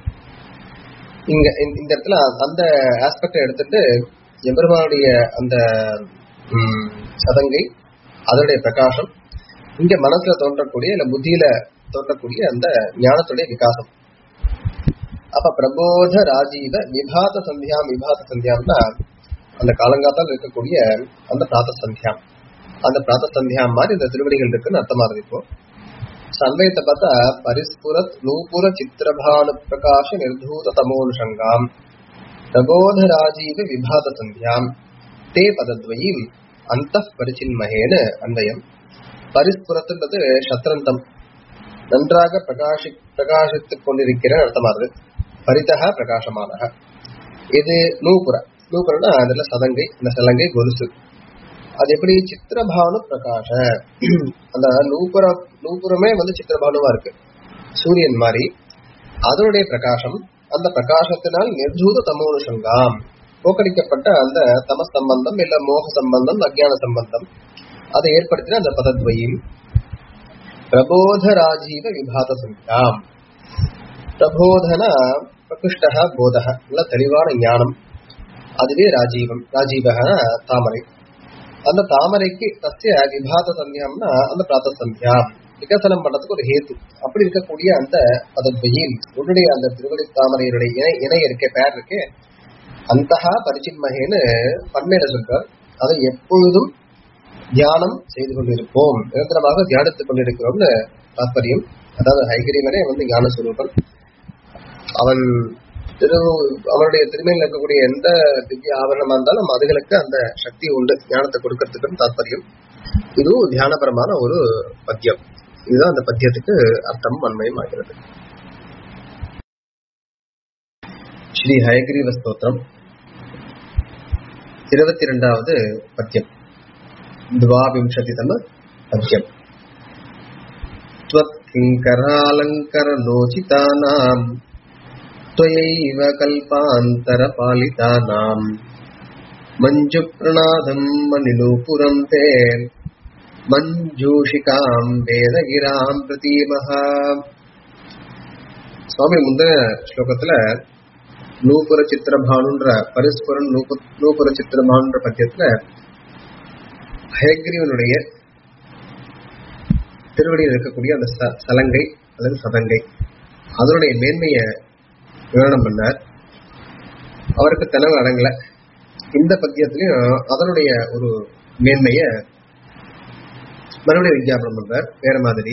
இங்க இந்த- இந்த இடத்துல அந்த ஆஸ்பெக்டை எடுத்துட்டு எம்பெருமானுடைய அந்த ம், சதங்கை அதனுடைய பிரகாசம் இங்க மனசுல தோன்றக்கூடிய இல்ல புத்தியில தோன்றக்கூடிய அந்த ஞானத்துடைய விகாசம் அப்ப பிரபோத ராஜீவ விபாத சந்தியாம் விபாத சந்தியாம்னா அந்த காலங்காத்தால் இருக்கக்கூடிய அந்த பிராத சந்தியாம் அந்த பிராத சந்தியாம் மாதிரி இந்த திருவடிகள் இருக்குன்னு அர்த்தமா இப்போ சன்வயத்தை பார்த்தா பரிஸ்புரத் நூபுர சித்திரபானு பிரகாஷ நிர்தூத தமோனுஷங்காம் பிரபோத ராஜீவ விபாத சந்தியாம் தே பதத்வயீம் அந்த பரிச்சின்மகேன அன்வயம் பரிஸ்புரத்துன்றது சத்ரந்தம் நன்றாக பிரகாசி பிரகாசித்துக் கொண்டிருக்கிற அர்த்தமானது பரிதக பிரகாசமானக இது நூபுர நூபுரம்னா அதுல சதங்கை அந்த சலங்கை கொலுசு அது எப்படி சித்திரபானு பிரகாஷ அந்த நூபுர நூபுரமே வந்து சித்திரபானுவா இருக்கு சூரியன் மாதிரி அதனுடைய பிரகாசம் அந்த பிரகாசத்தினால் நிர்ஜூத தமோனுஷங்காம் போக்கடிக்கப்பட்ட அந்த தம சம்பந்தம் இல்ல மோக சம்பந்தம் அஜ்ஞான சம்பந்தம் அதை ஏற்படுத்தின அந்த பதத்வயும் பிரபோத ராஜீவ விபாத சங்கியாம் பிரபோதன பிரகிருஷ்டக போதக நல்ல தெளிவான ஞானம் அதுவே ராஜீவம் ராஜீவக தாமரை அந்த தாமரைக்கு தஸ்ய விபாத சந்தியம்னா அந்த பிராத்த சந்தியாம் விகசனம் பண்றதுக்கு ஒரு ஹேத்து அப்படி இருக்கக்கூடிய அந்த பதத்வயில் உன்னுடைய அந்த திருவடி தாமரையினுடைய இணை இணை இருக்கே பேர் இருக்கே அந்தகா பரிச்சின்மகேன்னு பன்மையில சொல்றார் அதை எப்பொழுதும் தியானம் செய்து கொண்டிருப்போம் நிரந்தரமாக தியானித்துக் கொண்டிருக்கிறோம்னு தாற்பயம் அதாவது ஹைகிரீவனே வந்து ஞான சுரூபன் அவன் திரு அவனுடைய திருமையில் இருக்கக்கூடிய எந்த திவ்ய ஆவரணமா இருந்தாலும் அதுகளுக்கு அந்த சக்தி உண்டு ஞானத்தை கொடுக்கறதுக்கும் தாற்பயம் இதுவும் தியானபரமான ஒரு பத்தியம் இதுதான் அந்த பத்தியத்துக்கு அர்த்தம் வன்மையும் ஆகிறது ஸ்ரீ ஹயகிரீவ ஸ்தோத்திரம் இருபத்தி இரண்டாவது பத்தியம் द्वाविंशतितम पद्यम् त्वत्किङ्करालङ्करनोचितानाम् त्वयैव कल्पान्तरपालितानाम् मञ्जुप्रणादम् मणिनूपुरम् ते மஞ்சூஷிகாம் வேதகிராம் பிரதீமஹ சுவாமி முந்தின ஸ்லோகத்துல நூபுர சித்திரபானுன்ற பரஸ்பரன் நூபு நூபுர சித்திரபானுன்ற பத்தியத்துல ஹயக்ரீவனுடைய திருவடியில் இருக்கக்கூடிய அந்த ச- சலங்கை அல்லது சதங்கை அதனுடைய மேன்மையை விவரணம் பண்ணார் அவருக்கு தெனவு அடங்கல இந்த பத்தியத்திலையும் அதனுடைய ஒரு மேன்மையை மறுபடியும் விஞ்ஞாபனம் பண்றார் வேற மாதிரி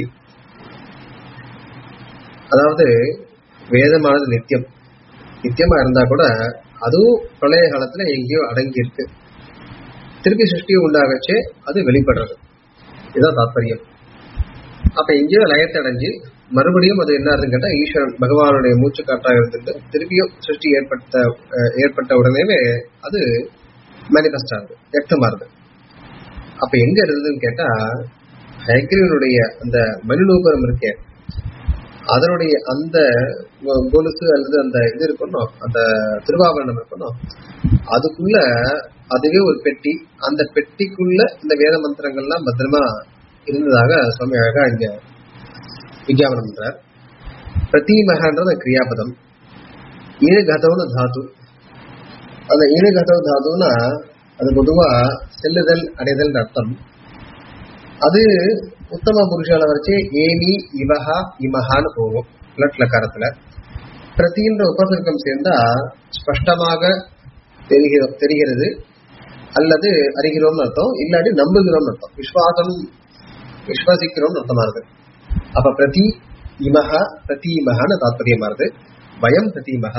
அதாவது வேதமானது நித்தியம் நித்தியமா இருந்தா கூட அதுவும் பிரளய காலத்துல எங்கேயோ அடங்கி இருக்கு திருப்பி சிருஷ்டி உண்டாகச்சு அது வெளிப்படுறது இதுதான் தாத்பரியம் அப்ப எங்கேயோ லயத்தை அடைஞ்சு மறுபடியும் அது என்ன ஆகுதுன்னு கேட்டா ஈஸ்வரன் பகவானுடைய மூச்சு காட்டாக இருந்துட்டு திருப்பியும் சிருஷ்டி ஏற்பட்ட அஹ், ஏற்பட்ட உடனேவே அது மேனிஃபெஸ்ட் ஆகுது வியக்தமாகுது அப்ப எங்க இருந்ததுன்னு கேட்டா ஹயக்ரீவனுடைய அந்த மணிநூபுரம் இருக்கே அதனுடைய அந்த கொ- கொலுசு அல்லது அந்த இது இருக்கணும் அந்த திருவாபரணம் இருக்கணும் அதுக்குள்ள அதுவே ஒரு பெட்டி அந்த பெட்டிக்குள்ள இந்த வேத மந்திரங்கள்லாம் பத்திரமா இருந்ததாக சுவாமி அழகா இங்க விஞ்ஞாபனம் பண்றார் பிரதீமகன்றது கிரியாபதம் ஈடுகதவுன்னு தாது அந்த ஈடுகதவு தாதுன்னா அது பொதுவா செல்லுதல் அடைதல் அர்த்தம் அது உத்தம புருஷால வச்சு ஏமி இவஹா இமஹான்னு போகும் லட் லக்காரத்துல பிரதின்ற உபசர்க்கம் சேர்ந்தா ஸ்பஷ்டமாக தெரிகிற தெரிகிறது அல்லது அறிகிறோம்னு அர்த்தம் இல்லாட்டி நம்புகிறோம்னு அர்த்தம் விஸ்வாசம் விஸ்வாசிக்கிறோம்னு அர்த்தமா இருக்கு அப்ப பிரதி இமஹ பிரதீமஹன்னு தாத்பரியமா இருக்கு பயம் பிரதீமஹ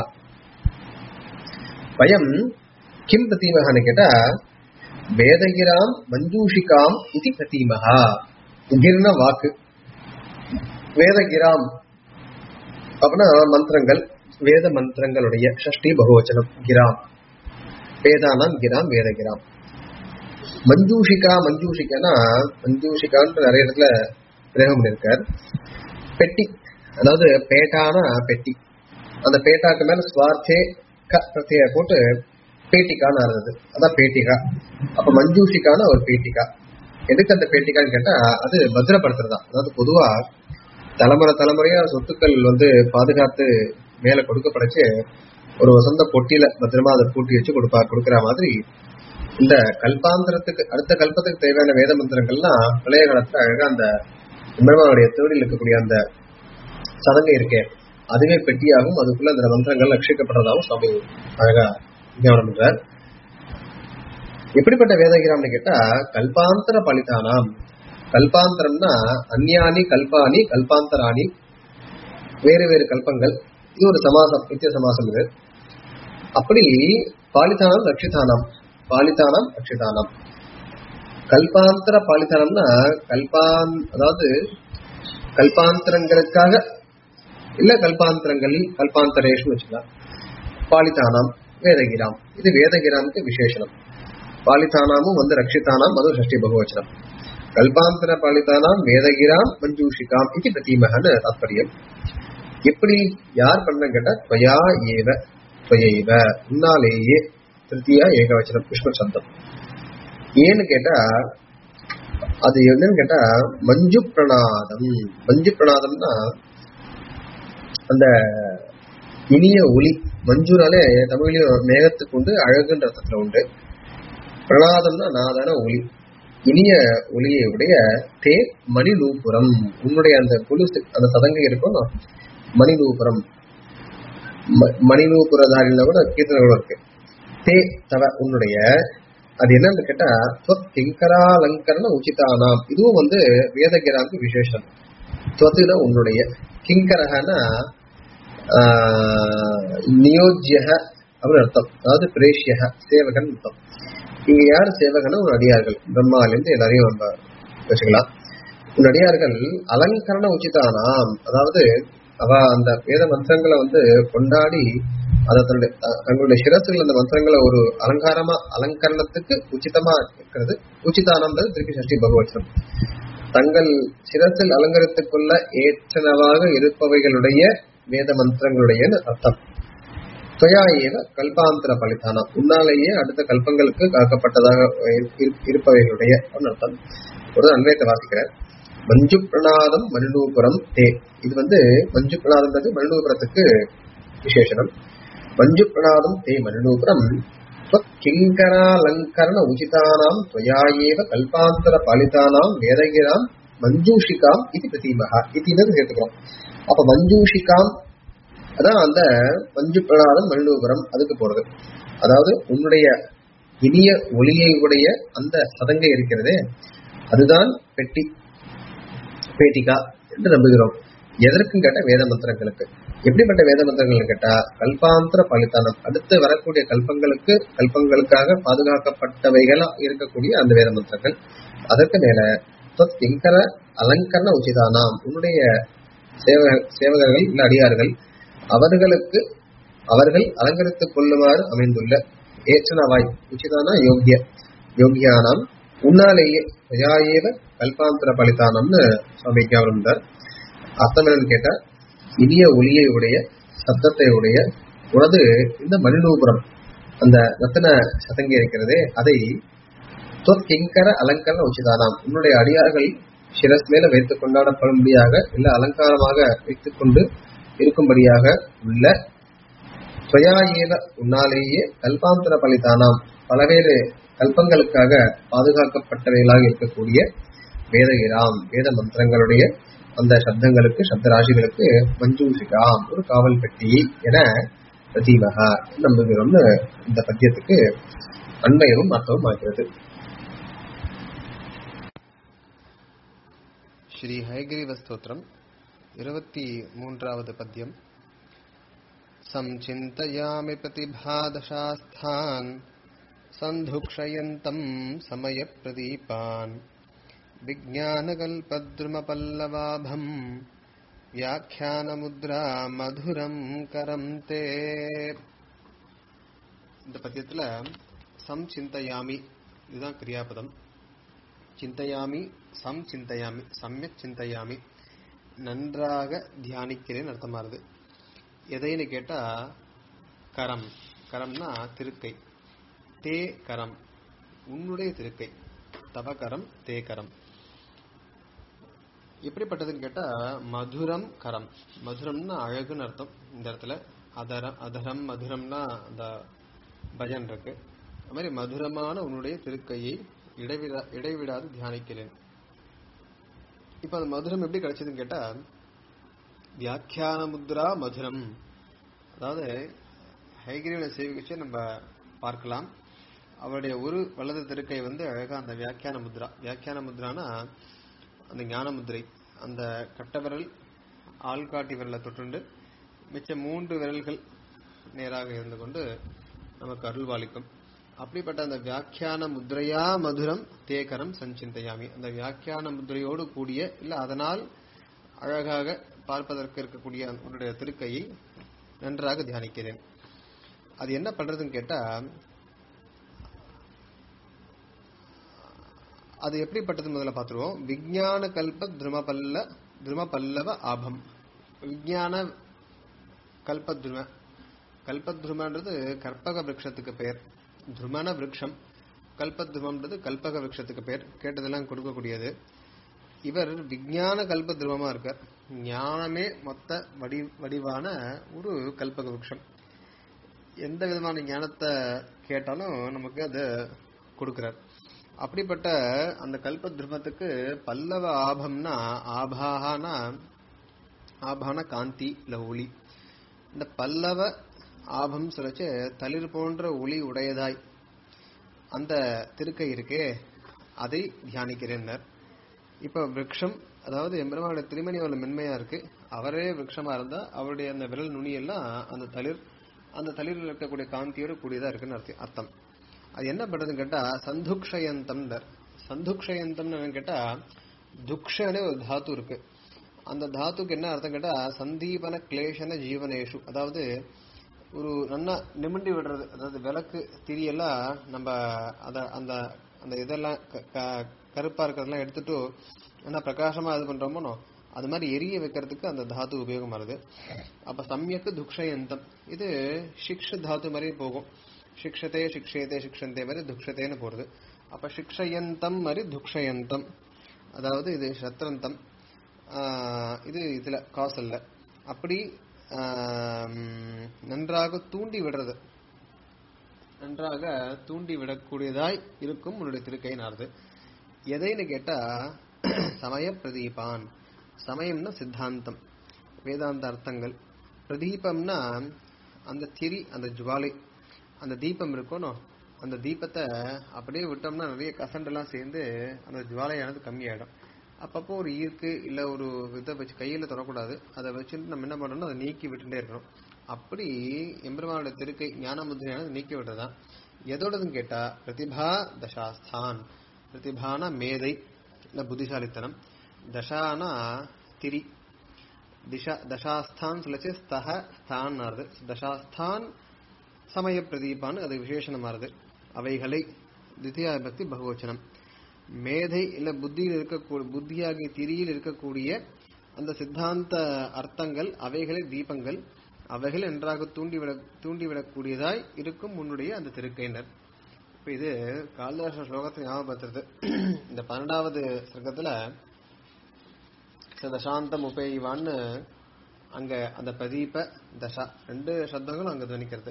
பயம் கிம் பிரதீமஹன்னு கேட்டா வேதகிராம் மஞ்சூஷிகாம் இது பிரதீமஹா கிர்ன வாக்கு வேதகிராம் அப்படின்னா மந்திரங்கள் வேத மந்திரங்களுடைய ஷஷ்டி பகுவச்சனம் கிராம் வேதானாம் கிராம் வேதகிராம் மஞ்சூஷிகா மஞ்சூஷிகானா மஞ்சூஷிகான்ற நிறைய இடத்துல பிரயோகம் பண்ணியிருக்கார் பெட்டி அதாவது பேட்டான பெட்டி அந்த பேட்டாக்கு மேல ஸ்வார்த்தே க பிரத்ய போட்டு பேட்டிக்கான்னு ஆறுது அதான் பேட்டிகா அப்ப மஞ்சூஷிக்கான ஒரு பேட்டிகா எதுக்கு அந்த பேட்டிக்கான்னு கேட்டா அது பத்திரப்படுத்துறதா அதாவது பொதுவா தலைமுறை தலைமுறையா சொத்துக்கள் வந்து பாதுகாத்து மேல கொடுக்கப்படச்சு ஒரு வசந்த பொட்டியில பத்திரமா அதை பூட்டி வச்சு கொடுப்பா கொடுக்கிற மாதிரி இந்த கல்பாந்திரத்துக்கு அடுத்த கல்பத்துக்கு தேவையான வேத மந்திரங்கள்லாம் பழைய காலத்துல அழகா அந்த பிரம்மாவுடைய திருவடியில் இருக்கக்கூடிய அந்த சதங்கை இருக்கே அதுவே பெட்டியாகும் அதுக்குள்ள அந்த மந்திரங்கள் ரட்சிக்கப்படுறதாகவும் சுவாமி அழகா விஞ்ஞாபனம் பண்றார் எப்படிப்பட்ட வேதகிராம்னு கேட்டா கல்பாந்தர பலிதானாம் கல்பாந்தரம்னா அந்யானி கல்பானி கல்பாந்தராணி வேறு வேறு கல்பங்கள் இது ஒரு சமாசம் நித்திய சமாசம் இது அப்படி பாலிதானம் ரட்சிதானம் பாலிதானம் ரட்சிதானம் கல்பாந்தர பாலிதானம்னா கல்பான் அதாவது கல்பாந்தரங்களுக்காக இல்ல கல்பாந்தரங்களில் கல்பாந்தரேஷன் வச்சுக்கலாம் பாலிதானாம் வேதகிராம் இது வேதகிராமுக்கு விசேஷனம் பாலிதானாமும் வந்து ரட்சிதானாம் அது ஷஷ்டி பகுவச்சனம் கல்பாந்தர பாலிதானாம் வேதகிராம் மஞ்சூஷிகாம் இது பிரதீமகன்னு தாத்பரியம் எப்படி யார் பண்ண கேட்டா துவயா ஏவ துவயைவ உன்னாலேயே திருத்தியா ஏகவச்சனம் புஷ்ப சப்தம் ஏன்னு கேட்டா அது என்னன்னு கேட்டா மஞ்சு பிரணாதம் மஞ்சு பிரணாதம்னா அந்த இனிய ஒளி மஞ்சுனாலே தமிழ்லயும் மேகத்துக்கு உண்டு அழகுன்ற அர்த்தத்துல உண்டு பிரணாதம்னா நாதான ஒளி இனிய ஒளியை உடைய தே மணி நூபுரம் உன்னுடைய அந்த கொலுசு அந்த சதங்கை இருக்கும் மணி நூபுரம் ம- மணி நூபுரதாரில கூட கீர்த்தனை கூட இருக்கு தே தவ உன்னுடைய அது என்னன்னு கேட்டா துவத் கிங்கராலங்கரண உச்சிதானாம் இதுவும் வந்து வேதகிராமுக்கு விசேஷம் துவத்துனா உன்னுடைய கிங்கரகனா நியோஜ்யக அப்படின்னு அர்த்தம் அதாவது பிரேஷ்யக சேவகன் அர்த்தம் இங்க யார் சேவகனா உன் அடியார்கள் பிரம்மாலேருந்து எல்லாரையும் நம்ம வச்சுக்கலாம் உன் அடியார்கள் அலங்கரண உச்சிதானாம் அதாவது அவ அந்த வேத மந்திரங்களை வந்து கொண்டாடி அதை தன்னுடைய அஹ், தங்களுடைய சிரசுகள் அந்த மந்திரங்களை ஒரு அலங்காரமா அலங்கரணத்துக்கு உச்சிதமா இருக்கிறது உச்சிதானம்ன்றது திருப்பி சஷ்டி பகவச்சனம் தங்கள் சிரசில் அலங்கரித்துக் கொள்ள ஏற்றனவாக இருப்பவைகளுடைய வேத மந்திரங்களுடைய அர்த்தம் துவயா ஏவ கல்பாந்தர பலிதானம் உன்னாலேயே அடுத்த கல்பங்களுக்கு காக்கப்பட்டதாக இரு- இருப்பவைகளுடைய ஒரு அர்த்தம் ஒரு அன்வயத்தை வாசிக்கிறார் மஞ்சு பிரணாதம் மணிநூபுரம் தே இது வந்து மஞ்சு பிரணாதம்ன்றது மணிநூபுரத்துக்கு விசேஷனம் மஞ்சு பிரணாதம் தே மணிநூபுரம் கிங்கராலங்கரண உச்சிதானாம் துவயா ஏவ கல்பாந்தர பாலிதானாம் வேதகிராம் மஞ்சூஷிகாம் இது பிரதீபகா இது சேர்த்துக்கிறோம் அப்ப மஞ்சூஷிகாம் அதான் அந்த மஞ்சு பிரணாதம் மணிநூபுரம் அதுக்கு போறது அதாவது உன்னுடைய இனிய ஒளியை உடைய அந்த சதங்கை இருக்கிறதே அதுதான் பெட்டி பேட்டிகா என்று நம்புகிறோம் எதற்கும் கேட்ட வேத மந்திரங்களுக்கு எப்படிப்பட்ட வேத மந்திரங்கள் கேட்டா கல்பாந்திர பலித்தானம் அடுத்து வரக்கூடிய கல்பங்களுக்கு கல்பங்களுக்காக பாதுகாக்கப்பட்டவைகளா இருக்கக்கூடிய அந்த வேத மந்திரங்கள் அதற்கு மேல தொத் கிங்கர அலங்கரண உச்சிதானாம் உன்னுடைய சேவக சேவகர்கள் இல்ல அடியார்கள் அவர்களுக்கு அவர்கள் அலங்கரித்துக் கொள்ளுமாறு அமைந்துள்ள ஏற்றனவாய் உச்சிதானா யோகிய யோகியானாம் உன்னாலேயே பிரஜாயேவ கல்பாந்திர பலிதானம்னு சுவாமி விஞ்ஞாபனம் அர்த்தம் என்னன்னு கேட்டா இனிய ஒளியை உடைய சத்தத்தை உடைய உனது இந்த மணிநூபுரம் அந்த ரத்தின சதங்கி இருக்கிறதே அதை தொற்கிங்கர அலங்கரண உச்சிதானாம் உன்னுடைய அடியார்கள் சிரஸ் மேல வைத்துக் கொண்டாடப்படும்படியாக இல்ல அலங்காரமாக வைத்துக் கொண்டு இருக்கும்படியாக உள்ள துவயாயேவ உன்னாலேயே கல்பாந்தர பலிதானாம் பலவேறு கல்பங்களுக்காக பாதுகாக்கப்பட்டவைகளாக இருக்கக்கூடிய வேதகிராம் வேத மந்திரங்களுடைய அந்த சப்தங்களுக்கு சப்த ராசிகளுக்கு மஞ்சூஷிகாம் ஒரு காவல் பெட்டி என பிரதீபகா நம்புகிறோம்னு இந்த பத்தியத்துக்கு அண்மையவும் அர்த்தமும் ஆகிறது ஸ்ரீ ஹயகிரீவ ஸ்தோத்திரம் இருபத்தி மூன்றாவது பத்யம் சம்சிந்தயாமி பிரதிபாதசாஸ்தான் சந்துக்ஷயந்தம் சமயப்பிரதீபான் விஜானகல்பத்ருமபல்லவாபம் வியாக்கியானமுத்ரா மதுரம் கரம் தே இந்த பத்தியத்துல சம்சிந்தயாமி இதுதான் கிரியாபதம் சிந்தையாமி சம் சிந்தையாமி சமயக் சிந்தையாமி நன்றாக தியானிக்கிறேன் அர்த்தமாகுது எதைன்னு கேட்டா கரம் கரம்னா திருக்கை தே கரம் உன்னுடைய திருக்கை தவகரம் தே கரம் எப்படிப்பட்டதுன்னு கேட்டா மதுரம் கரம் மதுரம்னா அழகுன்னு அர்த்தம் இந்த இடத்துல அதரம் அதரம் மதுரம்னா அந்த பஜன் இருக்கு அது மாதிரி மதுரமான உன்னுடைய திருக்கையை இடைவிடா இடைவிடாது தியானிக்கிறேன் இப்ப அந்த மதுரம் எப்படி கிடைச்சதுன்னு கேட்டா வியாக்கியான முத்ரா மதுரம் அதாவது ஹைகிரீவனை சேவிச்சு நம்ம பார்க்கலாம் அவருடைய ஒரு வலது திருக்கை வந்து அழகா அந்த வியாக்கியான முத்ரா வியாக்கியான முத்ரானா அந்த ஞான முத்திரை அந்த கட்ட விரல் ஆள்காட்டி விரலை தொட்டுண்டு மிச்ச மூன்று விரல்கள் நேராக இருந்து கொண்டு நமக்கு அருள்வாளிக்கும் அப்படிப்பட்ட அந்த வியாக்கியான முத்ரையா மதுரம் தேகரம் சஞ்சிந்தையாமி அந்த வியாக்கியான முத்ரையோடு கூடிய இல்ல அதனால் அழகாக பார்ப்பதற்கு இருக்கக்கூடிய உன்னுடைய திருக்கையை நன்றாக தியானிக்கிறேன் அது என்ன பண்றதுன்னு கேட்டா அது எப்படிப்பட்டது முதல்ல பார்த்துருவோம் விஞ்ஞான கல்ப திருமபல்ல திருமபல்லவ ஆபம் விஞ்ஞான கல்பத்ரும கல்பத்ருமன்றது கற்பக விரக்ஷத்துக்கு பெயர் துருமன விரக்ஷம் கல்பத்ருமன்றது கல்பக விரக்ஷத்துக்கு பெயர் கேட்டதெல்லாம் கொடுக்கக்கூடியது இவர் விஞ்ஞான கல்ப துருவமா இருக்கார் ஞானமே மொத்த வடி வடிவான ஒரு கல்பக விரக்ஷம் எந்த விதமான ஞானத்தை கேட்டாலும் நமக்கு அதை கொடுக்கிறார் அப்படிப்பட்ட அந்த கல்ப திருமத்துக்கு பல்லவ ஆபம்னா ஆபாகனா ஆபான காந்தி இல்ல ஒளி இந்த பல்லவ ஆபம் சொல்லிச்சு தளிர் போன்ற ஒளி உடையதாய் அந்த திருக்கை இருக்கே அதை தியானிக்கிறேன்னர் இப்ப விரக்ஷம் அதாவது எம்பெருமானுடைய திருமணி அவ்வளவு மென்மையா இருக்கு அவரே விரக்ஷமா இருந்தா அவருடைய அந்த விரல் நுனியெல்லாம் அந்த தளிர் அந்த தளிரில் இருக்கக்கூடிய காந்தியோட கூடியதா இருக்குன்னு அர்த்தம் அர்த்தம் அது என்ன பண்றதுன்னு கேட்டா சந்துக்ஷயந்தம் சந்துக்ஷயந்தம்னு என்னன்னு கேட்டா துக்ஷனே ஒரு தாத்து இருக்கு அந்த தாத்துக்கு என்ன அர்த்தம் கேட்டா சந்தீபன கிளேஷன ஜீவனேஷு அதாவது ஒரு நல்லா நிமிண்டி விடுறது அதாவது விளக்கு திரியெல்லாம் நம்ம அத அந்த அந்த இதெல்லாம் க- க- கருப்பா இருக்கிறதெல்லாம் எடுத்துட்டு என்ன பிரகாசமா இது பண்றோமோ அது மாதிரி எரிய வைக்கிறதுக்கு அந்த தாத்து உபயோகம் வருது அப்ப சமயக்கு துக்ஷயந்தம் இது சிக்ஷ தாத்து மாதிரி போகும் சிக்ஷதே சிக்ஷேதே சிக்ஷந்தே மாதிரி துக்ஷதேன்னு போறது அப்ப சிக்ஷயந்தம் மாதிரி துக்ஷயந்தம் அதாவது இது சத்ரந்தம் ஆஹ் இது இதுல காசல்ல அப்படி ஆம், நன்றாக தூண்டி விடுறது நன்றாக தூண்டி விடக்கூடியதாய் இருக்கும் உன்னுடைய திருக்கை நார்து எதைன்னு கேட்டா சமய பிரதீபான் சமயம்னா சித்தாந்தம் வேதாந்த அர்த்தங்கள் பிரதீபம்னா அந்த திரி அந்த ஜுவாலை அந்த தீபம் இருக்கணும் அந்த தீபத்தை அப்படியே விட்டோம்னா நிறைய கசண்டெல்லாம் சேர்ந்து அந்த ஜுவாலையானது கம்மியாயிடும் அப்பப்போ ஒரு ஈர்க்கு இல்ல ஒரு இதை வச்சு கையில தொடக்கூடாது அதை வச்சுட்டு நம்ம என்ன பண்றோம்னா அதை நீக்கி விட்டுட்டே இருக்கணும் அப்படி எம்பெருமானோட திருக்கை ஞான முத்திரையானது நீக்கி விடுறதுதான் எதோடதுன்னு கேட்டா பிரதிபா தசாஸ்தான் பிரதிபானா மேதை இல்ல புத்திசாலித்தனம் தசானா திரி திஷா தசாஸ்தான் சொல்லச்சு ஸ்தக ஸ்தான் தசாஸ்தான் சமய பிரதீபான்னு அது விசேஷணமானது அவைகளை தித்தியா பக்தி பகுவச்சனம் மேதை இல்ல புத்தியில் இருக்கக்கூடிய புத்தியாகிய திரியில் இருக்கக்கூடிய அந்த சித்தாந்த அர்த்தங்கள் அவைகளை தீபங்கள் அவைகள் நன்றாக தூண்டிவிட தூண்டிவிடக்கூடியதாய் இருக்கும் உன்னுடைய அந்த திருக்கையினர் இப்ப இது காளிதாச ஸ்லோகத்தை ஞாபகப்படுத்துறது இந்த பன்னெண்டாவது சர்க்கத்துல தசாந்தம் உபேய்வான்னு அங்க அந்த பிரதீப தசா ரெண்டு சப்தங்களும் அங்க துவனிக்கிறது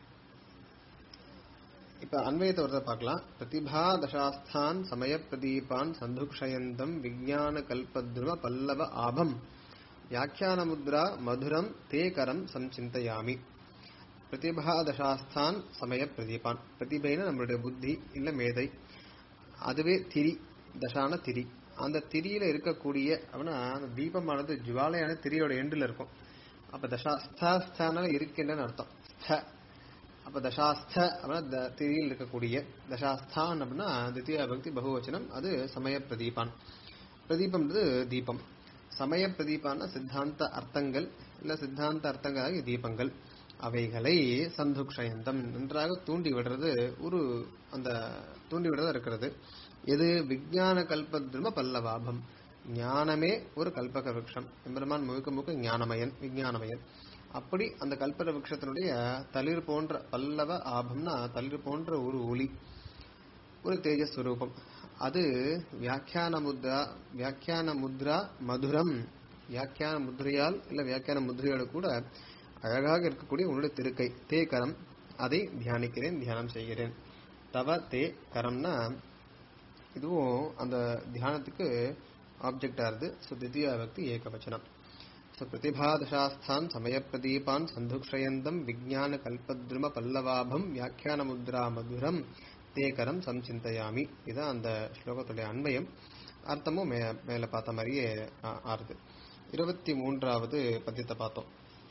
இப்ப அன்வயத்தை ஒருத்தர் பார்க்கலாம் பிரதிபா தசாஸ்தான் சமய பிரதீபான் சந்துக்ஷயந்தம் விஜயான கல்பத்ருவ பல்லவ ஆபம் வியாக்கியான முத்ரா மதுரம் தே கரம் சம்சிந்தையாமி பிரதிபா தசாஸ்தான் சமய பிரதீபான் பிரதிபைன நம்மளுடைய புத்தி இல்ல மேதை அதுவே திரி தசான திரி அந்த திரியில இருக்கக்கூடிய அப்படின்னா அந்த தீபமானது ஜுவாலையான திரியோட எண்டுல இருக்கும் அப்ப தசாஸ்தான இருக்கின்றன்னு அர்த்தம் ஸ்த அப்ப தசாஸ்த அப்படின்னா த- திரியில் இருக்கக்கூடிய தசாஸ்தான் அப்படின்னா தித்தியா பக்தி பகுவச்சனம் அது சமய பிரதீபான் பிரதீபம்ன்றது தீபம் சமய பிரதீபான சித்தாந்த அர்த்தங்கள் இல்ல சித்தாந்த அர்த்தங்களாகிய தீபங்கள் அவைகளை சந்துக்ஷயந்தம் நன்றாக தூண்டி விடுறது ஒரு அந்த தூண்டி விடுறதா இருக்கிறது எது விஞ்ஞான கல்பத்ரும பல்லவாபம் ஞானமே ஒரு கல்பக விருட்சம் எம்பெருமான் முழுக்க முழுக்க ஞானமயன் விஞ்ஞானமயன் அப்படி அந்த கல்பக விருட்சத்தினுடைய தளிர் போன்ற பல்லவ ஆபம்னா தளிர் போன்ற ஒரு ஒளி ஒரு தேஜஸ் ஸ்வரூபம் அது வியாக்கியான முத்ரா வியாக்கியான முத்ரா மதுரம் வியாக்கியான முத்ரையால் இல்ல வியாக்கியான முத்ரையோடு கூட அழகாக இருக்கக்கூடிய உன்னுடைய திருக்கை தே கரம் அதை தியானிக்கிறேன் தியானம் செய்கிறேன் தவ தே கரம்னா இதுவும் அந்த தியானத்துக்கு ஆப்ஜெக்ட் ஆறுது ஸோ தித்தியா பக்தி ஏகவச்சனம் ஸோ பிரதிபாதசாஸ்தான் சமயப்பிரதீபான் சந்துக்ஷயந்தம் விஜான கல்பத்ரும பல்லவாபம் வியாக்கியான முத்ரா மதுரம் தேகரம் சம்சிந்தையாமி இதான் அந்த ஸ்லோகத்துடைய அன்வயம் அர்த்தமும் மே மேல பார்த்த மாதிரியே ஆ- ஆறுது இருபத்தி மூன்றாவது பத்தியத்தை பார்த்தோம்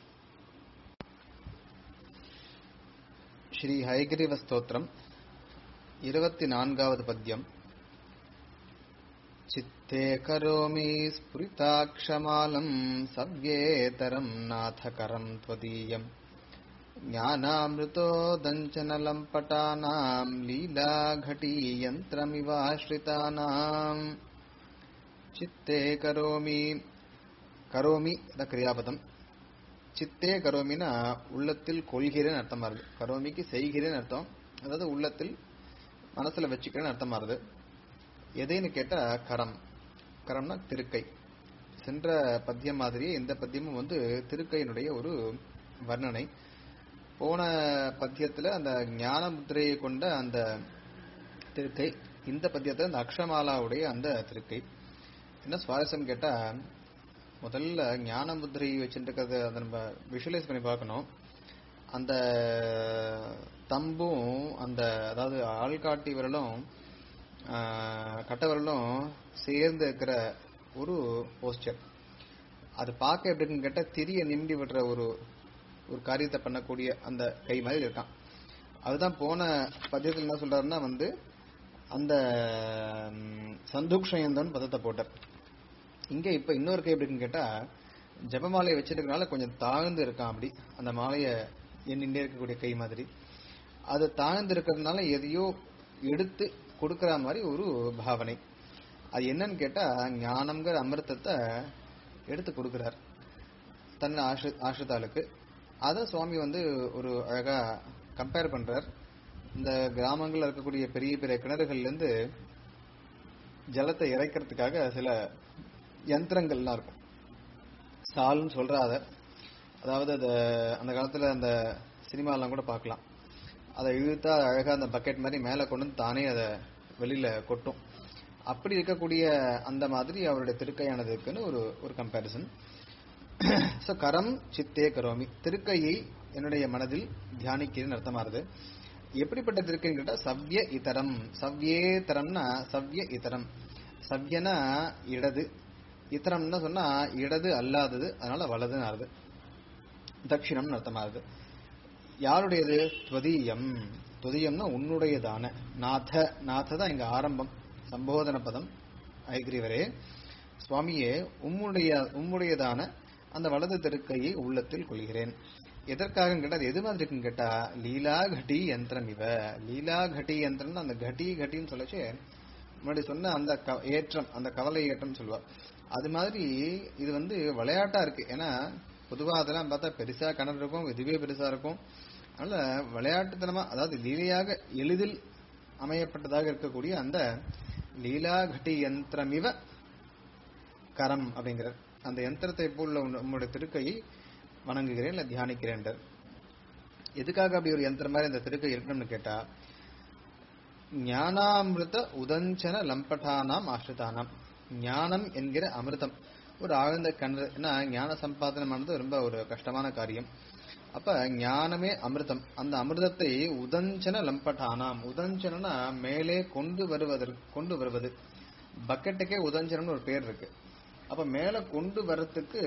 ஸ்ரீ ஹயகிரிவ ஸ்தோத்திரம் இருபத்தி நான்காவது பத்யம் चित्ते करोमि स्फुरिताक्षमालम् सव्येतरम् नाथकरम् त्वदीयम् ज्ञानामृतोदञ्चनलम्पटानाम् लीलाघटीयन्त्रमिवाश्रितानाम् चित्ते करोमि கரோமி அத கிரியாபதம் சித்தே கரோமினா உள்ளத்தில் கொள்கிறேன்னு அர்த்தமா இருக்கு கரோமிக்கு செய்கிறேன்னு அர்த்தம் அதாவது உள்ளத்தில் மனசுல வச்சுக்கிறேன்னு அர்த்தமா இருக்கு எதைன்னு கேட்டா கரம் கரம்னா திருக்கை சென்ற பத்தியம் மாதிரியே இந்த பத்தியமும் வந்து திருக்கையினுடைய ஒரு வர்ணனை போன பத்தியத்துல அந்த ஞான முத்திரையை கொண்ட அந்த திருக்கை இந்த பத்தியத்துல அந்த அக்ஷமாலாவுடைய அந்த திருக்கை என்ன சுவாரஸ்யம் கேட்டா முதல்ல ஞான முத்திரை வச்சுட்டு இருக்கிறத அதை நம்ம விஷுவலைஸ் பண்ணி பார்க்கணும் அந்த தம்பும் அந்த அதாவது ஆள்காட்டி விரலும் ஆஹ், கட்டை விரலும் சேர்ந்து இருக்கிற ஒரு போஸ்டர் அது பார்க்க எப்படி இருக்குன்னு கேட்டா திரிய நிமிடி விடுற ஒரு ஒரு காரியத்தை பண்ணக்கூடிய அந்த கை மாதிரி இருக்கான் அதுதான் போன பத்தியத்தில் என்ன சொல்றாருன்னா வந்து அந்த ம், சந்துக்ஷயந்தன் பதத்தை போட்டார் இங்க இப்ப இன்னொரு கை எப்படின்னு கேட்டா ஜபமாலையை வச்சிருக்கனால கொஞ்சம் தாழ்ந்து இருக்கான் அப்படி அந்த மாலையை எண்ணிண்டே இருக்கக்கூடிய கை மாதிரி அது தாழ்ந்து இருக்கிறதுனால எதையோ எடுத்து கொடுக்கிற மாதிரி ஒரு பாவனை அது என்னன்னு கேட்டா ஞானம்ங்கிற அமிர்தத்தை எடுத்து கொடுக்கிறார் தன் ஆஷி ஆஷிதாளுக்கு அதை சுவாமி வந்து ஒரு அழகா கம்பேர் பண்றார் இந்த கிராமங்கள்ல இருக்கக்கூடிய பெரிய பெரிய கிணறுகள்ல இருந்து ஜலத்தை இறைக்கிறதுக்காக சில யந்திரங்கள்லாம் இருக்கும் சால்னு சொல்றாத அதாவது அது அந்த காலத்துல அந்த சினிமாலாம் கூட பார்க்கலாம் அதை இழுத்தா அழகா அந்த பக்கெட் மாதிரி மேல கொண்டு வந்து தானே அதை வெளியில கொட்டும் அப்படி இருக்கக்கூடிய அந்த மாதிரி அவருடைய திருக்கையானது இருக்குன்னு ஒரு ஒரு கம்பேரிசன் ஸோ கரம் சித்தே கரோமி திருக்கையை என்னுடைய மனதில் தியானிக்கிறேன்னு அர்த்தமாறுது எப்படிப்பட்ட திருக்கைன்னு கேட்டா சவ்ய இதரம் சவ்யேதரம்னா சவ்ய இதரம் சவ்யனா இடது இதரம்னு சொன்னா இடது அல்லாதது அதனால வலதுன்னு ஆறுது தட்சிணம்னு அர்த்தமாகுது யாருடையது துவதீயம் துவதீயம்னா உன்னுடையதான நாத நாத தான் இங்க ஆரம்பம் சம்போதன பதம் ஐகிரிவரே சுவாமியே உம்முடைய உம்முடையதான அந்த வலது திருக்கையை உள்ளத்தில் கொள்கிறேன் எதற்காக கேட்டா அது எது மாதிரி இருக்குன்னு கேட்டா லீலா கட்டி யந்திரம் இவ லீலா கட்டி யந்திரம்னு அந்த கட்டி கட்டின்னு சொல்லச்சு முன்னாடி சொன்ன அந்த க- ஏற்றம் அந்த கவலை ஏற்றம் சொல்லுவா அது மாதிரி இது வந்து விளையாட்டா இருக்கு ஏன்னா பொதுவா அதெல்லாம் பார்த்தா பெருசா கிணறு இருக்கும் இதுவே பெருசா இருக்கும் அதனால விளையாட்டுத்தனமா அதாவது லீலையாக எளிதில் அமையப்பட்டதாக இருக்கக்கூடிய அந்த லீலா கட்டி யந்திரமிவ கரம் அப்படிங்கிறார் அந்த யந்திரத்தை போல உன்- உம்முடைய திருக்கையை வணங்குகிறேன் இல்ல தியானிக்கிறேன் எதுக்காக அப்படி ஒரு யந்திரம் மாதிரி இந்த திருக்கை இருக்கணும்னு கேட்டா ஞானாமிருத உதஞ்சன லம்பட்டானாம் ஆசிரிதானாம் ஞானம் என்கிற அமிர்தம் ஒரு ஆழ்ந்த கிணறு ஏன்னா ஞான சம்பாதனமானது ரொம்ப ஒரு கஷ்டமான காரியம் அப்ப ஞானமே அமிர்தம் அந்த அமிர்தத்தை உதஞ்சன லம்பட்டானாம் உதஞ்சனா மேலே கொண்டு வருவதற்கு கொண்டு வருவது பக்கெட்டுக்கே உதஞ்சனம்னு ஒரு பேர் இருக்கு அப்ப மேல கொண்டு வரத்துக்கு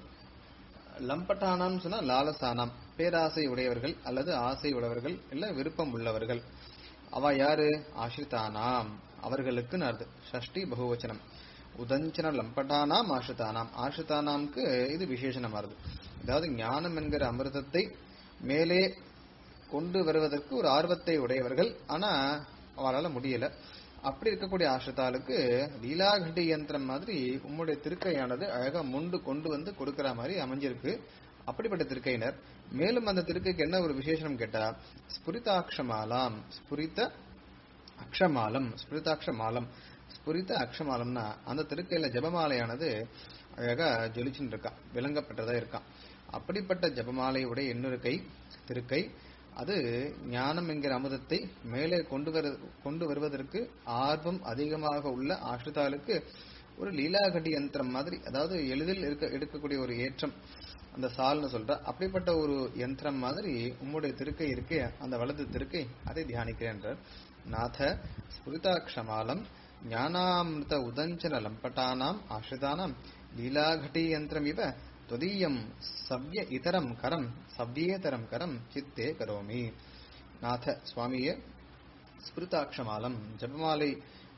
லம்பட்டானாம் சொன்னா லாலசானாம் பேராசை உடையவர்கள் அல்லது ஆசை உடையவர்கள் இல்ல விருப்பம் உள்ளவர்கள் அவ யாரு ஆஷிதானாம் அவர்களுக்கு அர்த்தம் ஷஷ்டி பகுவச்சனம் உதஞ்சன லம்பட்டானாம் ஆஷிதானாம் ஆஷிதானாம்க்கு இது விசேஷணமா வருது அதாவது ஞானம் என்கிற அமிர்தத்தை மேலே கொண்டு வருவதற்கு ஒரு ஆர்வத்தை உடையவர்கள் ஆனா அவரால முடியல அப்படி இருக்கக்கூடிய ஆசிரிதாளுக்கு லீலாகட்டி யந்திரம் மாதிரி உம்முடைய திருக்கையானது அழகா முண்டு கொண்டு வந்து கொடுக்கிற மாதிரி அமைஞ்சிருக்கு அப்படிப்பட்ட திருக்கையினர் மேலும் அந்த திருக்கைக்கு என்ன ஒரு விசேஷம் கேட்டா ஸ்புரிதாட்சமாலாம் ஸ்புரித அக்ஷமாலம் ஸ்புரிதாட்சமாலம் ஸ்புரித அக்ஷமாலம்னா அந்த திருக்கையில ஜபமாலையானது அழகா ஜொலிச்சுன்னு இருக்கா விளங்கப்பட்டதா இருக்கான் அப்படிப்பட்ட ஜபமாலையுடைய இன்னொரு கை திருக்கை அது ஞானம் என்கிற அமுதத்தை மேலே கொண்டு வரு கொண்டு வருவதற்கு ஆர்வம் அதிகமாக உள்ள ஆஷ்ரிதாளுக்கு ஒரு லீலாகட்டி யந்திரம் மாதிரி அதாவது எளிதில் இருக்க எடுக்கக்கூடிய ஒரு ஏற்றம் அந்த சால்னு சொல்ற அப்படிப்பட்ட ஒரு யந்திரம் மாதிரி உம்முடைய திருக்கை இருக்கே அந்த வலது திருக்கை அதை தியானிக்கிறேன் நாத ஸ்புரிதாட்சமாலம் ஞானாமிருத உதஞ்சன லம்பட்டானாம் ஆசிரிதானாம் லீலாகட்டி யந்திரம் இவ தொதீயம் சவ்ய இதரம் கரம் சவ்யேதரம் கரம் சித்தே கரோமி நாத சுவாமியே ஸ்பிருதாட்சமாலம் ஜபமாலை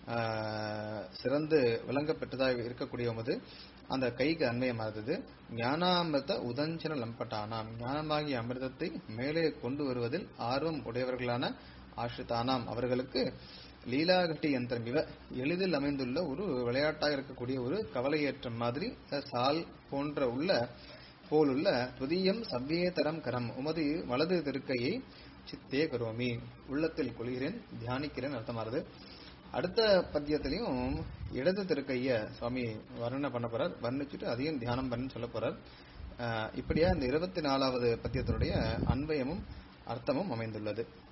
ஆஹ், சிறந்து விளங்கப்பெற்றதாக இருக்கக்கூடிய உமது அந்த கைக்கு அன்வயமானது ஞானாமிர்த உதஞ்சன லம்பட்டானாம் ஞானமாகிய அமிர்தத்தை மேலே கொண்டு வருவதில் ஆர்வம் உடையவர்களான ஆஷ்ரிதானாம் அவர்களுக்கு லீலாகட்டி யந்திரம் இவ எளிதில் அமைந்துள்ள ஒரு விளையாட்டாக இருக்கக்கூடிய ஒரு கவலையேற்றம் மாதிரி அஹ், சால் போன்ற உள்ள போலுள்ள துதியம் சவ்யேதரம் கரம் உமது வலது திருக்கையை சித்தே கரோமி உள்ளத்தில் கொள்கிறேன் தியானிக்கிறேன் அர்த்தமாறுது அடுத்த பத்தியத்திலையும் இடது திருக்கைய சுவாமி வர்ணனை பண்ண போறார் வர்ணிச்சுட்டு அதையும் தியானம் பண்ணி சொல்ல போறார் அஹ், இப்படியா இந்த இருபத்தி நாலாவது பத்தியத்தினுடைய அன்வயமும் அர்த்தமும் அமைந்துள்ளது